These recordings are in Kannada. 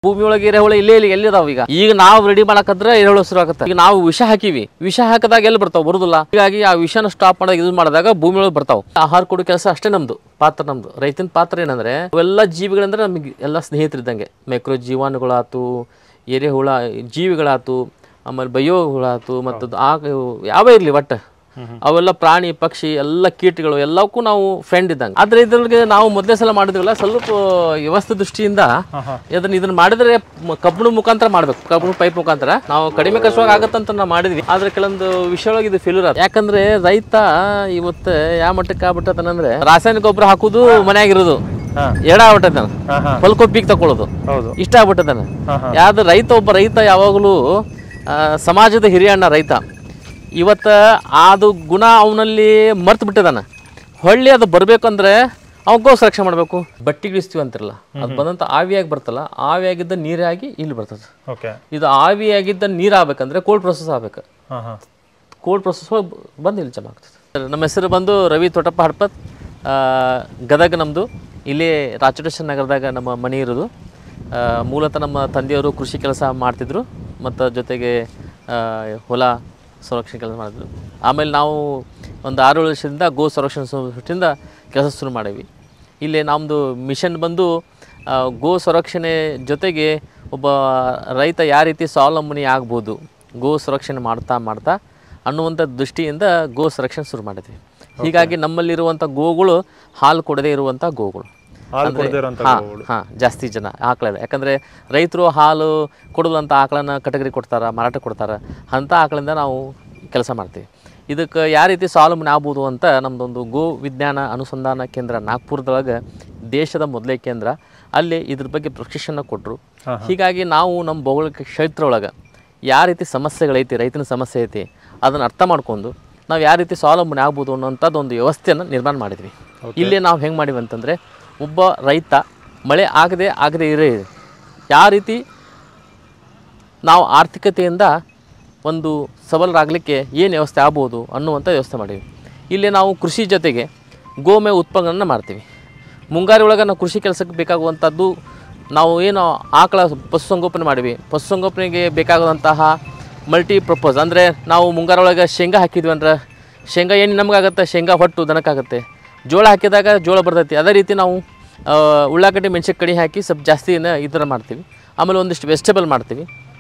ಭೂಮಿ ಒಳಗೆ ಎರೆಹುಳ ಇಲ್ಲೇ ಇಲ್ಲಿ ಎಲ್ಲಿ ಅದಾವ ಈಗ ಈಗ ನಾವು ರೆಡಿ ಮಾಡಕಂದ್ರೆ ಎರೆಹುಳ ಶುರು ಆಗುತ್ತೆ ಈಗ ನಾವು ವಿಷ ಹಾಕಿವಿ ವಿಷ ಹಾಕಿದಾಗ ಎಲ್ಲಿ ಬರ್ತಾವ ಬರುದಿಲ್ಲ ಹೀಗಾಗಿ ಆ ವಿಷನ ಸ್ಟಾಪ್ ಮಾಡದಾಗ ಯೂಸ್ ಮಾಡಿದಾಗ ಭೂಮಿ ಒಳಗೆ ಬರ್ತಾವ ಆಹಾರ ಕೊಡೋ ಕೆಲಸ ಅಷ್ಟೇ ನಮ್ದು ಪಾತ್ರ ನಮ್ದು ರೈತನ ಪಾತ್ರ ಏನಂದ್ರೆ ಅವೆಲ್ಲ ಜೀವಿಗಳಂದ್ರೆ ನಮಗೆ ಎಲ್ಲ ಸ್ನೇಹಿತರಿದ್ದಂಗೆ ಮೈಕ್ರೋ ಜೀವಾಣುಗಳಾತು ಎರೆಹುಳ ಜೀವಿಗಳಾತು ಆಮೇಲೆ ಬಯೋ ಹುಳ ಆತು ಮತ್ತು ಆ ಯಾವೇ ಇರಲಿ ಒಟ್ಟು ಅವೆಲ್ಲ ಪ್ರಾಣಿ ಪಕ್ಷಿ ಎಲ್ಲ ಕೀಟಗಳು ಎಲ್ಲಕ್ಕೂ ನಾವು ಫ್ರೆಂಡ್ ಇದ್ದಂಗೆ ಆದ್ರೆ ಇದ್ರೊಳಗೆ ನಾವು ಮೊದಲೇ ಸಲ ಮಾಡಿದ್ವಲ್ಲ ಸ್ವಲ್ಪ ವ್ಯವಸ್ಥೆ ದೃಷ್ಟಿಯಿಂದ ಇದನ್ನ ಇದನ್ನ ಮಾಡಿದ್ರೆ ಮ- ಕಬ್ಬಿಣ ಮುಖಾಂತರ ಮಾಡ್ಬೇಕು ಕಬ್ಬಿಣ ಪೈಪ್ ಮುಖಾಂತರ ನಾವು ಕಡಿಮೆ ಕಷ್ಟವಾಗಿ ಆಗತ್ತಂತ ನಾವು ಮಾಡಿದ್ವಿ ಆದ್ರೆ ಕೆಲವೊಂದು ವಿಷಯೊಳಗೆ ಇದು ಫೇಲ್ಯೂರ್ ಆದ ಯಾಕಂದ್ರೆ ರೈತ ಇವತ್ತು ಯಾವ ಮಟ್ಟಕ್ಕೆ ಆಗ್ಬಿಟ್ಟತನಂದ್ರೆ ರಾಸಾಯನಿಕ ಗೊಬ್ಬರ ಹಾಕುದು ಮನ್ಯಾಗಿರೋದು ಹಾ. ಎಡ ಆಗ್ಬಿಟ್ಟದನ ಹಾ ಹಾ ಹೊಲ್ಕೊಪ್ಪಿಗೆ ತಕೊಳ್ಳೋದು ಹೌದು ಇಷ್ಟ ಆಗ್ಬಿಟ್ಟದನ ಹಾ ಹಾ ಯಾವ್ದು ರೈತ ಒಬ್ಬ ರೈತ ಯಾವಾಗಲೂ ಆ, ಸಮಾಜದ ಹಿರಿಯಣ್ಣ ರೈತ ಇವತ್ತು ಅದು ಗುಣ ಅವನಲ್ಲಿ ಮರ್ತು ಬಿಟ್ಟಿದಾನ ಹೊಳ್ಳಿ ಅದು ಬರ್ಬೇಕಂದ್ರೆ ಅವ್ನ್ ಗೋ ಸುರಕ್ಷೆ ಮಾಡಬೇಕು ಬಟ್ಟೆ ಇಳಿಸ್ತೀವಿ ಅಂತಿರಲ್ಲ ಅದು ಬಂದಂತ ಆವಿಯಾಗಿ ಬರ್ತಲ್ಲ ಆವಿಯಾಗಿದ್ದ ನೀರಾಗಿ ಇಲ್ಲಿ ಬರ್ತದೆ ಓಕೆ ಇದು ಆವಿಯಾಗಿದ್ದ ನೀರು ಆಗ್ಬೇಕಂದ್ರೆ ಕೋಲ್ಡ್ ಪ್ರೊಸೆಸ್ ಆಗ್ಬೇಕು ಹಾ ಹಾ ಕೋಲ್ಡ್ ಪ್ರೊಸೆಸ್ ಹೋಗಿ ಬಂದು ಇಲ್ಲಿ ಜಮಾ ಆಗ್ತದೆ ನಮ್ಮ ಹೆಸರು ಬಂದು ರವಿ ತೋಟಪ್ಪ ಹಡ್ಪತ್ ಆ, ಗದಗ ನಮ್ಮದು ಇಲ್ಲಿ ರಾಚೋಟೇಶ್ವರ ನಗರದಾಗ ನಮ್ಮ ಮನೆ ಇರೋದು ಆ, ಮೂಲತಃ ನಮ್ಮ ತಂದೆಯವರು ಕೃಷಿ ಕೆಲಸ ಮಾಡ್ತಿದ್ರು ಮತ್ತು ಜೊತೆಗೆ ಆ, ಹೊಲ ಸಂರಕ್ಷಣೆ ಕೆಲಸ ಮಾಡಿದ್ರು ಆಮೇಲೆ ನಾವು ಒಂದು ಆರು ವರ್ಷದಿಂದ ಗೋ ಸಂರಕ್ಷಣೆ ಸಂಸ್ಥೆಯಿಂದ ಕೆಲಸ ಶುರು ಮಾಡೀವಿ ಇಲ್ಲಿ ನಮ್ಮದು ಮಿಷನ್ ಬಂದು ಆ, ಗೋ ಸಂರಕ್ಷಣೆ ಜೊತೆಗೆ ಒಬ್ಬ ರೈತ ಯಾವ ರೀತಿ ಸ್ವಾವಲಂಬನೆ ಆಗ್ಬೋದು ಗೋ ಸಂರಕ್ಷಣೆ ಮಾಡ್ತಾ ಮಾಡ್ತಾ ಅನ್ನುವಂಥ ದೃಷ್ಟಿಯಿಂದ ಗೋ ಸಂರಕ್ಷಣೆ ಶುರು ಮಾಡಿದ್ವಿ ಹೀಗಾಗಿ ನಮ್ಮಲ್ಲಿರುವಂಥ ಗೋಗಳು ಹಾಲು ಕೊಡದೇ ಇರುವಂಥ ಗೋಗಳು ಹಾಲು ಕೊಡದೇ ಇರೋಂಥ ಹಾಂ ಹಾಂ ಜಾಸ್ತಿ ಜನ ಆಕಳ ಯಾಕಂದರೆ ರೈತರು ಹಾಲು ಕೊಡೋದಂಥ ಆಕಳನ್ನ ಕಟಗರಿ ಕೊಡ್ತಾರೆ ಮಾರಾಟ ಕೊಡ್ತಾರೆ ಅಂಥ ಆಕಳಿಂದ ನಾವು ಕೆಲಸ ಮಾಡ್ತೀವಿ ಇದಕ್ಕೆ ಯಾವ ರೀತಿ ಸ್ವಾವಲಂಬನೆ ಆಗ್ಬೋದು ಅಂತ ನಮ್ಮದೊಂದು ಗೋ ವಿಜ್ಞಾನ ಅನುಸಂಧಾನ ಕೇಂದ್ರ ನಾಗ್ಪುರದೊಳಗೆ ದೇಶದ ಮೊದಲೇ ಕೇಂದ್ರ ಅಲ್ಲಿ ಇದ್ರ ಬಗ್ಗೆ ಪ್ರಶಿಕ್ಷಣ ಕೊಟ್ಟರು ಹೀಗಾಗಿ ನಾವು ನಮ್ಮ ಭೌಗೋಳಿಕ ಕ್ಷೇತ್ರ ಒಳಗೆ ಯಾವ ರೀತಿ ಸಮಸ್ಯೆಗಳೈತಿ ರೈತನ ಸಮಸ್ಯೆ ಐತಿ ಅದನ್ನು ಅರ್ಥ ಮಾಡ್ಕೊಂಡು ನಾವು ಯಾವ ರೀತಿ ಸ್ವಾವಲಂಬನೆ ಆಗ್ಬೋದು ಅನ್ನೋಂಥದ್ದು ಒಂದು ವ್ಯವಸ್ಥೆಯನ್ನು ನಿರ್ಮಾಣ ಮಾಡಿದ್ವಿ ಇಲ್ಲಿ ನಾವು ಹೆಂಗೆ ಮಾಡಿವಿ ಅಂತಂದರೆ ಒಬ್ಬ ರೈತ ಮಳೆ ಆಗದೆ ಆಗದೆ ಇರೇ ಯಾವ ರೀತಿ ನಾವು ಆರ್ಥಿಕತೆಯಿಂದ ಒಂದು ಸಬಲರಾಗಲಿಕ್ಕೆ ಏನು ವ್ಯವಸ್ಥೆ ಆಗ್ಬೋದು ಅನ್ನುವಂಥ ವ್ಯವಸ್ಥೆ ಮಾಡೀವಿ ಇಲ್ಲಿ ನಾವು ಕೃಷಿ ಜೊತೆಗೆ ಗೋಮೆ ಉತ್ಪನ್ನಗಳನ್ನು ಮಾಡ್ತೀವಿ ಮುಂಗಾರು ಒಳಗೆ ನಾವು ಕೃಷಿ ಕೆಲಸಕ್ಕೆ ಬೇಕಾಗುವಂಥದ್ದು ನಾವು ಏನು ಆಕಳ ಪಶುಸಂಗೋಪನೆ ಮಾಡಿವಿ ಪಶುಸಂಗೋಪನೆಗೆ ಬೇಕಾಗುವಂತಹ ಮಲ್ಟಿ ಪ್ರಪೋಸ್ ಅಂದರೆ ನಾವು ಮುಂಗಾರು ಒಳಗೆ ಶೇಂಗಾ ಹಾಕಿದ್ವಿ ಅಂದ್ರೆ ಶೇಂಗಾ ಏನು ನಮಗಾಗುತ್ತೆ ಶೇಂಗಾ ಹೊಟ್ಟು ದನಕ್ಕಾಗುತ್ತೆ ಜೋಳ ಹಾಕಿದಾಗ ಜೋಳ ಬರ್ತೈತಿ ಅದೇ ರೀತಿ ನಾವು ಆ, ಉಳ್ಳಾಗಡ್ಡಿ ಮೆಣಸಿನ ಕಡಿ ಹಾಕಿ ಸ್ವಲ್ಪ ಜಾಸ್ತಿನ ಈ ಥರ ಮಾಡ್ತೀವಿ ಆಮೇಲೆ ಒಂದಿಷ್ಟು ವೆಜಿಟೇಬಲ್ ಮಾಡ್ತೀವಿ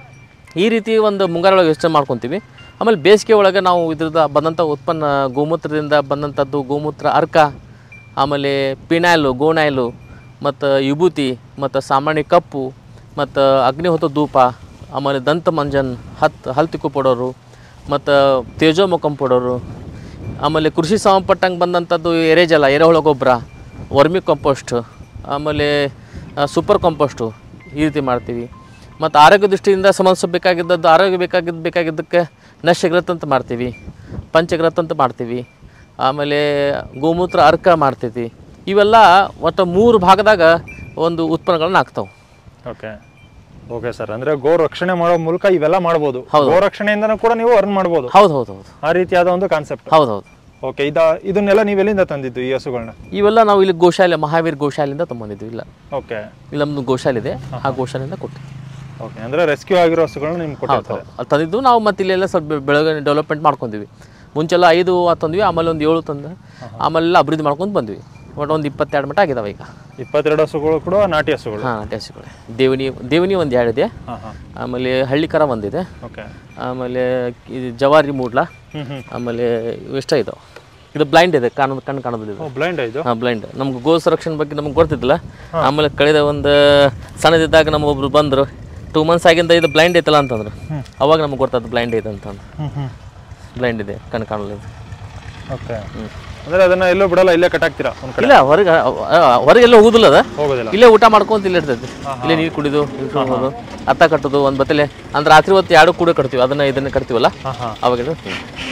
ಈ ರೀತಿ ಒಂದು ಮುಂಗಾರೊಳಗೆ ಯೋಚನೆ ಮಾಡ್ಕೊತೀವಿ ಆಮೇಲೆ ಬೇಸಿಗೆ ಒಳಗೆ ನಾವು ಇದ್ರದ್ದು ಬಂದಂಥ ಉತ್ಪನ್ನ ಗೋಮೂತ್ರದಿಂದ ಬಂದಂಥದ್ದು ಗೋಮೂತ್ರ ಅರ್ಕ ಆಮೇಲೆ ಪಿನಾಯ್ಲು ಗೋನಾಯ್ಲು ಮತ್ತು ವಿಭೂತಿ ಮತ್ತು ಸಾಮಾನ್ಯ ಕಪ್ಪು ಮತ್ತು ಅಗ್ನಿಹೋತ ಧೂಪ ಆಮೇಲೆ ದಂತ ಮಂಜನ್ ಹತ್ತು ಹಲ್ತಿಕ್ಕು ಪೌಡರು ಮತ್ತು ತೇಜೋಮುಖಂ ಪೌಡರು ಆಮೇಲೆ ಕೃಷಿ ಸಂಬಂಧಪಟ್ಟಂಗೆ ಬಂದಂಥದ್ದು ಎರೆಜಲ ಎರೆಹುಳ ಗೊಬ್ಬರ ವರ್ಮಿ ಕಂಪೋಸ್ಟ್ ಆಮೇಲೆ ಆ, ಸೂಪರ್ ಕಂಪೋಸ್ಟು ಈ ರೀತಿ ಮಾಡ್ತೀವಿ ಮತ್ತು ಆರೋಗ್ಯ ದೃಷ್ಟಿಯಿಂದ ಸಂಬಂಧಿಸಬೇಕಾಗಿದ್ದದ್ದು ಆರೋಗ್ಯ ಬೇಕಾಗಿದ್ದು ಬೇಕಾಗಿದ್ದಕ್ಕೆ ನಶಗ್ರತ್ ಅಂತ ಮಾಡ್ತೀವಿ ಪಂಚಗ್ರತ್ ಅಂತ ಮಾಡ್ತೀವಿ ಆಮೇಲೆ ಗೋಮೂತ್ರ ಅರ್ಕ ಮಾಡ್ತೀವಿ ಇವೆಲ್ಲ ಒಟ್ಟು ಮೂರು ಭಾಗದಾಗ ಒಂದು ಉತ್ಪನ್ನಗಳನ್ನ ಹಾಕ್ತಾವೆ ಓಕೆ ಓಕೆ ಸರ್ ಅಂದ್ರೆ ಗೋ ರಕ್ಷಣೆ ಮಾಡೋ ಮೂಲಕ ಇವೆಲ್ಲ ಮಾಡ್ಬೋದು ಗೋ ರಕ್ಷಣೆಯಿಂದನೂ ಕೂಡ ನೀವು ಅರ್ನ್ ಮಾಡ್ಬೋದು ಹೌದು ಹೌದು ಹೌದು ಆ ರೀತಿಯಾದ ಒಂದು ಕಾನ್ಸೆಪ್ಟ್ ಹೌದು ಹೌದು ಓಕೆ ಇದ ಇದನ್ನೆಲ್ಲ ನೀವು ಎಲ್ಲಿಂದ ತಂದಿದ್ದು ಈ ಹಸುಗಳನ್ನ ಇವೆಲ್ಲ ನಾವು ಇಲ್ಲಿ ಗೋಶಾಲೆ ಮಹಾವೀರ್ ಗೋಶಾಲೆಯಿಂದ ತೊಗೊಂಡಿದ್ವಿ ಇಲ್ಲ ಓಕೆ ಇಲ್ಲಿ ನಮ್ಮದು ಗೋಶಾಲೆ ಇದೆ ಆ ಗೋಶಾಲೆಯಿಂದ ಕೊಟ್ಟು ಓಕೆ ಅಂದ್ರೆ ರೆಸ್ಕ್ಯೂ ಆಗಿರೋ ಹಸುಗಳನ್ನ ನಿಮ್ಗೆ ಹೌದು ಕೊಟ್ಟಿರ್ತಾರೆ ಹೌದು ಅಲ್ಲಿ ತಂದಿದ್ದು ನಾವು ಮತ್ತೆ ಇಲ್ಲೆಲ್ಲ ಸ್ವಲ್ಪ ಬೆಳಗ್ಗೆ ಡೆವಲಪ್ಮೆಂಟ್ ಮಾಡ್ಕೊಂಡ್ವಿ ಮುಂಚೆಲ್ಲ ಐದು ತಂದ್ವಿ ಆಮೇಲೆ ಒಂದು ಏಳು ತಂದು ಆಮೇಲೆ ಅಭಿವೃದ್ಧಿ ಮಾಡ್ಕೊಂಡು ಬಂದ್ವಿ ಒಟ್ಟು ಒಂದು ಇಪ್ಪತ್ತೆರಡು ಮಟ್ಟ ಆಗಿದಾವೆ ಈಗ ಇಪ್ಪತ್ತೆರಡು ಹಸುಗಳು ಕೂಡ ನಾಟಿ ಹಸುಗಳು ಹಾಂ ಟೆಸ್ಟ್ಗಳು ದೇವನಿ ದೇವನಿ ಒಂದು ಎರಡು ಇದೆ ಹಾಂ ಹಾಂ ಆಮೇಲೆ ಹಳ್ಳಿಕರ ಒಂದಿದೆ ಓಕೆ ಆಮೇಲೆ ಇದು ಜವಾರಿ ಮೂಡ್ಲ ಹ್ಮ್ ಹ್ಮ್ ಆಮೇಲೆ ಇಷ್ಟ ಇದಾವೆ ಇದು ಬ್ಲೈಂಡ್ ಇದೆ ಕಾಣೋದು ಕಣ್ಣು ಕಾಣೋದಿಲ್ಲ ಇದು ಓ ಬ್ಲೈಂಡ್ ಇದು ಹಾಂ ಬ್ಲೈಂಡ್ ನಮ್ಗೆ ಗೋ ಸಂರಕ್ಷಣೆ ಬಗ್ಗೆ ನಮ್ಗೆ ಗೊತ್ತಿದ್ದಿಲ್ಲ ಆಮೇಲೆ ಕಳೆದ ಒಂದು ಸಣ್ಣದಿದ್ದಾಗ ನಮ್ಮ ಒಬ್ರು ಬಂದರು ಟೂ ಮಂತ್ಸ್ ಆಗಿಂದ ಇದು ಬ್ಲೈಂಡ್ ಐತಲ್ಲ ಅಂತಂದ್ರು ಅವಾಗ ನಮ್ಗೆ ಗೊತ್ತಾಯ್ತು ಬ್ಲೈಂಡ್ ಐತೆ ಅಂತಂದು ಹ್ಮ್ ಹ್ಮ್ ಬ್ಲೈಂಡ್ ಇದೆ ಕಣ್ಣು ಕಾಣಲ್ಲ ಓಕೆ ಅಂದ್ರೆ ಅದನ್ನ ಎಲ್ಲೂ ಬಿಡಲ್ಲ ಇಲ್ಲೇ ಕಟ್ಟಾಕ್ತೀರಾ ಒಂದ್ ಕಡೆ ಇಲ್ಲ ಹೊರಗೆ ಹೊರಗೆಲ್ಲ ಹೋಗುದಿಲ್ಲ ಅದ ಹೋಗೋದಿಲ್ಲ ಇಲ್ಲೇ ಊಟ ಮಾಡ್ಕೊಂತ ಇಲ್ಲೇ ಇರ್ತೈತಿ ಇಲ್ಲೇ ನೀರು ಕುಡಿದು ಇದು ಹೋಗೋದು ಅತ್ತ ಕಟ್ಟೋದು ಒಂದು ಬತ್ತಲೆ ಅಂದ್ರೆ ರಾತ್ರಿ ಹೊತ್ತು ಎರಡು ಕೂಡ ಕಟ್ತೀವಿ ಅದನ್ನ ಇದನ್ನ ಕಟ್ತೀವಲ್ಲ ಹಾಂ ಹಾಂ ಅವಾಗ ಓಕೆ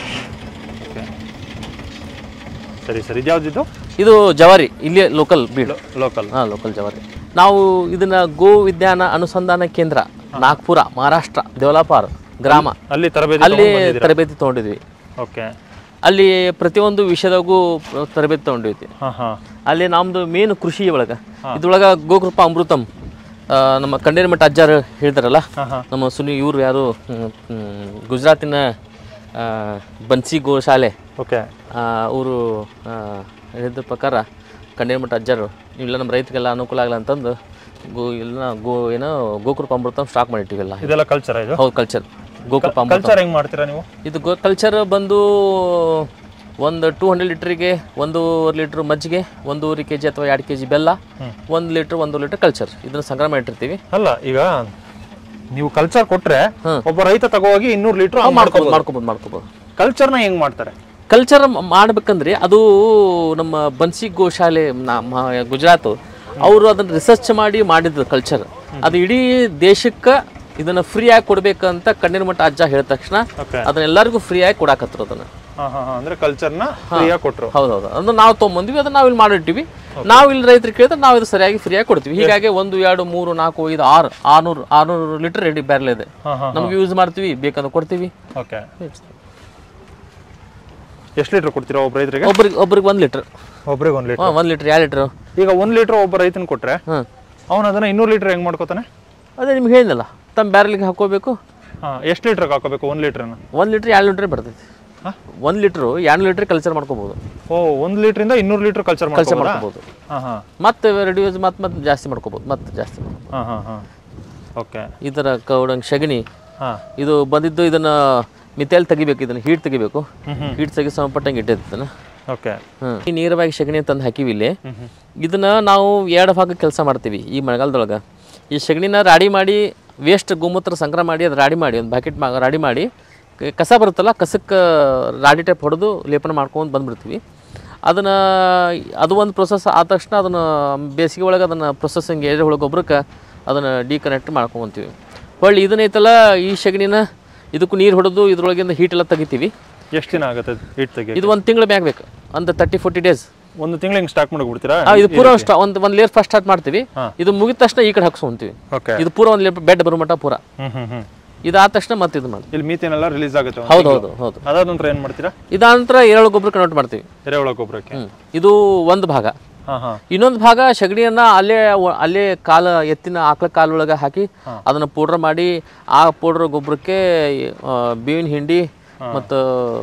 ಸರಿ ಸರಿ ಇದ್ಯಾವ್ದಿದ್ದು ಇದು ಜವಾರಿ ಇಲ್ಲಿ ಲೋಕಲ್ ಬೀಡು ಲೋಕಲ್ ಹಾಂ ಲೋಕಲ್ ಜವಾರಿ ನಾವು ಇದನ್ನ ಗೋ ವಿಜ್ಞಾನ ಅನುಸಂಧಾನ ಕೇಂದ್ರ ನಾಗ್ಪುರ ಮಹಾರಾಷ್ಟ್ರ ದೇವಲಾಪಾರ್ ಗ್ರಾಮ ಅಲ್ಲಿ ತರಬೇತಿ ಅಲ್ಲಿ ತರಬೇತಿ ತೊಗೊಂಡಿದ್ವಿ ಓಕೆ ಅಲ್ಲಿ ಪ್ರತಿಯೊಂದು ವಿಷಯದಾಗೂ ತರಬೇತಿ ತೊಗೊಂಡಿದ್ವಿ ಹಾಂ ಹಾಂ ಅಲ್ಲಿ ನಮ್ದು ಮೇನ್ ಕೃಷಿ ಒಳಗೆ ಇದ್ರೊಳಗೆ ಗೋಕೃಪ ಅಮೃತಂ ಆ, ನಮ್ಮ ಕಂಡೇರಿಮಠ ಅಜ್ಜಾರು ಹೇಳ್ತಾರಲ್ಲ ಹಾ ಹಾ ನಮ್ಮ ಸುನಿ ಇವರು ಯಾರು ಹ್ಮ್, ಹ್ಮ್, ಗುಜರಾತಿನ ಆ, ಬನ್ಸಿ ಗೋಶಾಲೆ ಓಕೆ ಅವರು ಹೇಳಿದ ಪ್ರಕಾರ ಕಂಡೇರಿಮಠ ಅಜ್ಜಾರು ಇವೆಲ್ಲ ನಮ್ಮ ರೈತರಿಗೆಲ್ಲ ಅನುಕೂಲ ಆಗಲ್ಲ ಅಂತಂದು ಗೋ ಎಲ್ಲ ಗೋ ಏನೋ ಗೋಕೃಪ ಅಮೃತ ಸ್ಟಾಕ್ ಮಾಡಿಟ್ಟಿವೆಲ್ಲ ಇದೆಲ್ಲ ಕಲ್ಚರ್ ಇದು ಹೌದು ಕಲ್ಚರ್ ಗೋಕೃಪ ಅಮೃತ ಕಲ್ಚರ್ ಹೆಂಗ್ ಮಾಡ್ತೀರಾ ನೀವು ಇದು ಗೋ ಕಲ್ಚರ್ ಬಂದು ಒಂದು ಟೂ ಹಂಡ್ರೆಡ್ ಲೀಟ್ರಿಗೆ ಒಂದೂವರೆ ಲೀಟ್ರ್ ಮಜ್ಜಿಗೆ ಒಂದೂವರೆ ಕೆ ಜಿ ಅಥವಾ ಎರಡು ಕೆ ಜಿ ಬೆಲ್ಲ ಒಂದು ಲೀಟ್ರ್ ಒಂದು ಲೀಟ್ರ್ ಕಲ್ಚರ್ ಇದನ್ನು ಸಂಗ್ರಹ ಮಾಡಿರ್ತೀವಿ ಅಲ್ಲ ಈಗ ನೀವು ಕಲ್ಚರ್ ಕೊಟ್ರೆ ಒಬ್ಬ ರೈತ ತಗೋಗಿ ಇನ್ನೂರು ಲೀಟರ್ ಮಾಡ್ಕೋಬೋದು ಮಾಡ್ಕೋಬೋದು ಮಾಡ್ಕೋಬೋದು ಕಲ್ಚರ್ನ ಹೆಂಗ್ ಮಾಡ್ತಾರೆ ಕಲ್ಚರ್ ಮಾಡ್ಬೇಕಂದ್ರೆ ಅದು ನಮ್ಮ ಬನ್ಸಿ ಗೋಶಾಲೆ ನಮ್ಮ ಗುಜರಾತ್ ಅವರು ಅದನ್ನ ರಿಸರ್ಚ್ ಮಾಡಿ ಮಾಡಿದ್ರು ಕಲ್ಚರ್ ಅದು ಇಡೀ ದೇಶಕ್ಕೆ ಇದನ್ನ ಫ್ರೀ ಆಗಿ ಕೊಡ್ಬೇಕಂತ ಕಣ್ಣಿನ ಮಟ್ಟ ಅಜ್ಜ ಹೇಳಿದ ತಕ್ಷಣ ಓಕೆ ಅದನ್ನ ಎಲ್ಲರಿಗೂ ಫ್ರೀ ಆಗಿ ಕೊಡಾಕತ್ರು ಅದನ್ನ ಹಾ ಹಾ ಹಾ ಅಂದ್ರೆ ಕಲ್ಚರ್ನ ಫ್ರೀಯಾಗಿ ಕೊಟ್ರು ಹೌದೌದು ಅಂದ್ರೆ ನಾವು ತೊಗೊಂಬಂದ್ವಿ ಅದನ್ನ ನಾವು ಇಲ್ಲಿ ಮಾಡಿರ್ತೀವಿ ನಾವು ಇಲ್ಲಿ ರೈತರಿಗೆ ಕೇಳಿದ್ರೆ ನಾವು ಇದು ಸರಿಯಾಗಿ ಫ್ರೀಯಾಗಿ ಕೊಡ್ತೀವಿ ಹೀಗಾಗಿ ಒಂದು ಎರಡು ಮೂರು ನಾಲ್ಕು ಐದು ಆರು ಆರ್ನೂರು ಆರ್ನೂರು ಲೀಟರ್ ರೆಡಿ ಬ್ಯಾರಲ್ ಇದೆ ಹಾ ಹಾ ನಮ್ಗೆ ಯೂಸ್ ಮಾಡ್ತೀವಿ ಬೇಕಂದ್ರೆ ಕೊಡ್ತೀವಿ ಓಕೆ ಎಷ್ಟು ಲೀಟರ್ ಕೊಡ್ತೀರಾ ಒಬ್ಬ ರೈತರಿಗೆ ಒಬ್ರಿಗೆ ಒಬ್ರಿಗೆ ಒಂದು ಲೀಟ್ರ್ ಒಬ್ರಿಗೆ ಒಂದ್ ಲೀಟರ್ ಹಾಂ ಒಂದು ಲೀಟ್ರ್ ಎರಡು ಲೀಟ್ರ್ ಈಗ ಒಂದ್ ಲೀಟರ್ ಒಬ್ಬ ರೈತನ ಕೊಟ್ರೆ ಹಾಂ ಅವನ ಅದನ್ನ ಇನ್ನೂರು ಲೀಟರ್ ಹೆಂಗ್ ಮಾಡ್ಕೋತಾನೆ ಅದೇ ನಿಮ್ಗೆ ಹೇಳಿದ್ನಲ್ಲ ತಮ್ಮ ಬ್ಯಾರಲ್ಗೆ ಹಾಕೋಬೇಕು ಹಾ ಎಷ್ಟು ಲೀಟರ್ ಹಾಕೋಬೇಕು ಒಂದ್ ಲೀಟರ್ನ ಒಂದು ಲೀಟ್ರ್ ಎರಡು ಲೀಟ್ರ್ ಬರ್ತೈತಿ ಹಾ? ಒಂದು ಲೀಟ್ರು ಎರಡು ಲೀಟ್ರ್ ಕಲ್ಚರ್ ಮಾಡ್ಕೋಬೋದು ಓ ಒಂದ್ ಲೀಟ್ರಿಂದ ಇನ್ನೂರು ಲೀಟರ್ ಕಲ್ಚರ್ ಕಲ್ಚರ್ ಮಾಡ್ಕೋಬೋದಾ ಮಾಡ್ಕೋಬೋದು ಹಾ ಹಾ ಮತ್ತೆ ರೆಡ್ಯೂಸ್ ಮತ್ತೆ ಮತ್ತೆ ಜಾಸ್ತಿ ಮಾಡ್ಕೋಬೋದು ಮತ್ತೆ ಜಾಸ್ತಿ ಮಾಡ್ಕೋಬೋದು ಹಾ ಹಾ ಹಾ ಓಕೆ ಈ ಥರ ಕೌಡಂಗ್ ಸಗಣಿ ಹಾ ಇದು ಬಂದಿದ್ದು ಇದನ್ನ ಮಿತೇಲ್ ತೆಗಿಬೇಕು ಇದನ್ನ ಹೀಟ್ ತೆಗಿಬೇಕು ಹ್ಮ್ ಹ್ಮ್ ಹೀಟ್ ತೆಗಿ ಸಂಪಟ್ಟಂಗೆ ಇಟ್ಟಿರ್ತಾನೆ ಓಕೆ ಹ್ಮ್ ಈ ನೇರವಾಗಿ ಸಗಣಿ ತಂದು ಹಾಕಿವಿ ಇಲ್ಲಿ ಹ್ಮ್ ಹ್ಮ್ ಇದನ್ನ ನಾವು ಎರಡು ಭಾಗ ಕೆಲಸ ಮಾಡ್ತೀವಿ ಈ ಮಳೆಗಾಲದೊಳಗೆ ಈ ಸಗಣಿನ ರಾಡಿ ಮಾಡಿ ವೇಸ್ಟ್ ಗೋಮೂತ್ರ ಸಂಗ್ರಹ ಮಾಡಿ ಅದು ರಾಡಿ ಮಾಡಿ ಒಂದು ಬ್ಯಾಕೆಟ್ ಮಾ ರಾಡಿ ಮಾಡಿ ಕ- ಕಸ ಬರುತ್ತಲ್ಲ ಕಸಕ್ಕೆ ರಾಡಿ ಟೈಪ್ ಹೊಡೆದು ಲೇಪನ ಮಾಡ್ಕೊಂಡು ಬಂದ್ಬಿಡ್ತೀವಿ ಅದನ್ನು ಅದು ಒಂದು ಪ್ರೊಸೆಸ್ ಆದ ತಕ್ಷಣ ಅದನ್ನು ಬೇಸಿಗೆ ಒಳಗೆ ಅದನ್ನು ಪ್ರೊಸೆಸಿಂಗ್ ಎರೆಹುಳ ಗೊಬ್ಬರಕ್ಕೆ ಅದನ್ನು ಡಿಕನೆಕ್ಟ್ ಮಾಡ್ಕೊಂತೀವಿ ಹೊಳ್ಳಿ ಇದನ್ನೈತಲ್ಲ ಈ ಸಗಣಿನ ಇದಕ್ಕೂ ನೀರು ಹೊಡೆದು ಇದ್ರೊಳಗಿಂದ ಹೀಟ್ ಎಲ್ಲ ತೆಗಿತೀವಿ ಎಷ್ಟು ದಿನ ಆಗುತ್ತೆ ಹಿಟ್ ತೆಗಿ ಇದು ಒಂದು ತಿಂಗಳು ಮ್ಯಾಗ ಬೇಕು ಒಂದು ತರ್ಟಿ ಫೋರ್ಟಿ ಡೇಸ್ ಒಂದು ತಿಂಗಳು ಹಿಂಗೆ ಸ್ಟಾಕ್ ಮಾಡಿಬಿಡ್ತೀರಾ ಇದು ಪೂರ ಸ್ಟಾ ಒಂದು ಒಂದು ಲೇಯರ್ ಫಸ್ಟ್ ಸ್ಟಾರ್ಟ್ ಮಾಡ್ತೀವಿ ಹಾ. ಇದು ಮುಗಿದ ತಕ್ಷಣ ಈ ಕಡೆ ಹಾಕ್ಸ್ಕೊಂತೀವಿ ಓಕೆ ಇದು ಪೂರ ಒಂದು ಬೆಡ್ ಬರೋ ಮಟ್ಟ ಪೂರ ಹ್ಮ್ ಹ್ಮ್ ಹ್ಮ್ ಇದಾದ ತಕ್ಷಣ ಮತ್ತೆ ಇದು ಮಾಡಿ ಇಲ್ಲಿ ಮೀಥೇನ್ ಎಲ್ಲ ರಿಲೀಸ್ ಆಗುತ್ತೆ ಒಂದು ಹೌದು ತಿಂಗ್ಳು. ಹೌದು ಹೌದು ಅದಾದ ನಂತರ ಏನ್ ಮಾಡ್ತೀರಾ ಇದಾದ ನಂತರ ಎರೆಹುಳ ಗೊಬ್ಬರ ಕನ್ವರ್ಟ್ ಮಾಡ್ತೀವಿ ಎರೆಹುಳ ಗೊಬ್ಬರಕ್ಕೆ ಹ್ಮ್. ಇದು ಒಂದು ಭಾಗ ಹಾ ಹಾ ಇನ್ನೊಂದು ಭಾಗ ಸಗಣಿಯನ್ನ ಅಲ್ಲೇ ಒ- ಅಲ್ಲೇ ಕಾಲ ಎತ್ತಿನ ಆಕಳ ಕಾಲೊಳಗೆ ಹಾಕಿ ಅದನ್ನ ಪೌಡ್ರ್ ಮಾಡಿ ಆ ಪೌಡ್ರ್ ಗೊಬ್ಬರಕ್ಕೆ ಆ, ಬೇವಿನ ಹಿಂಡಿ ಮತ್ತು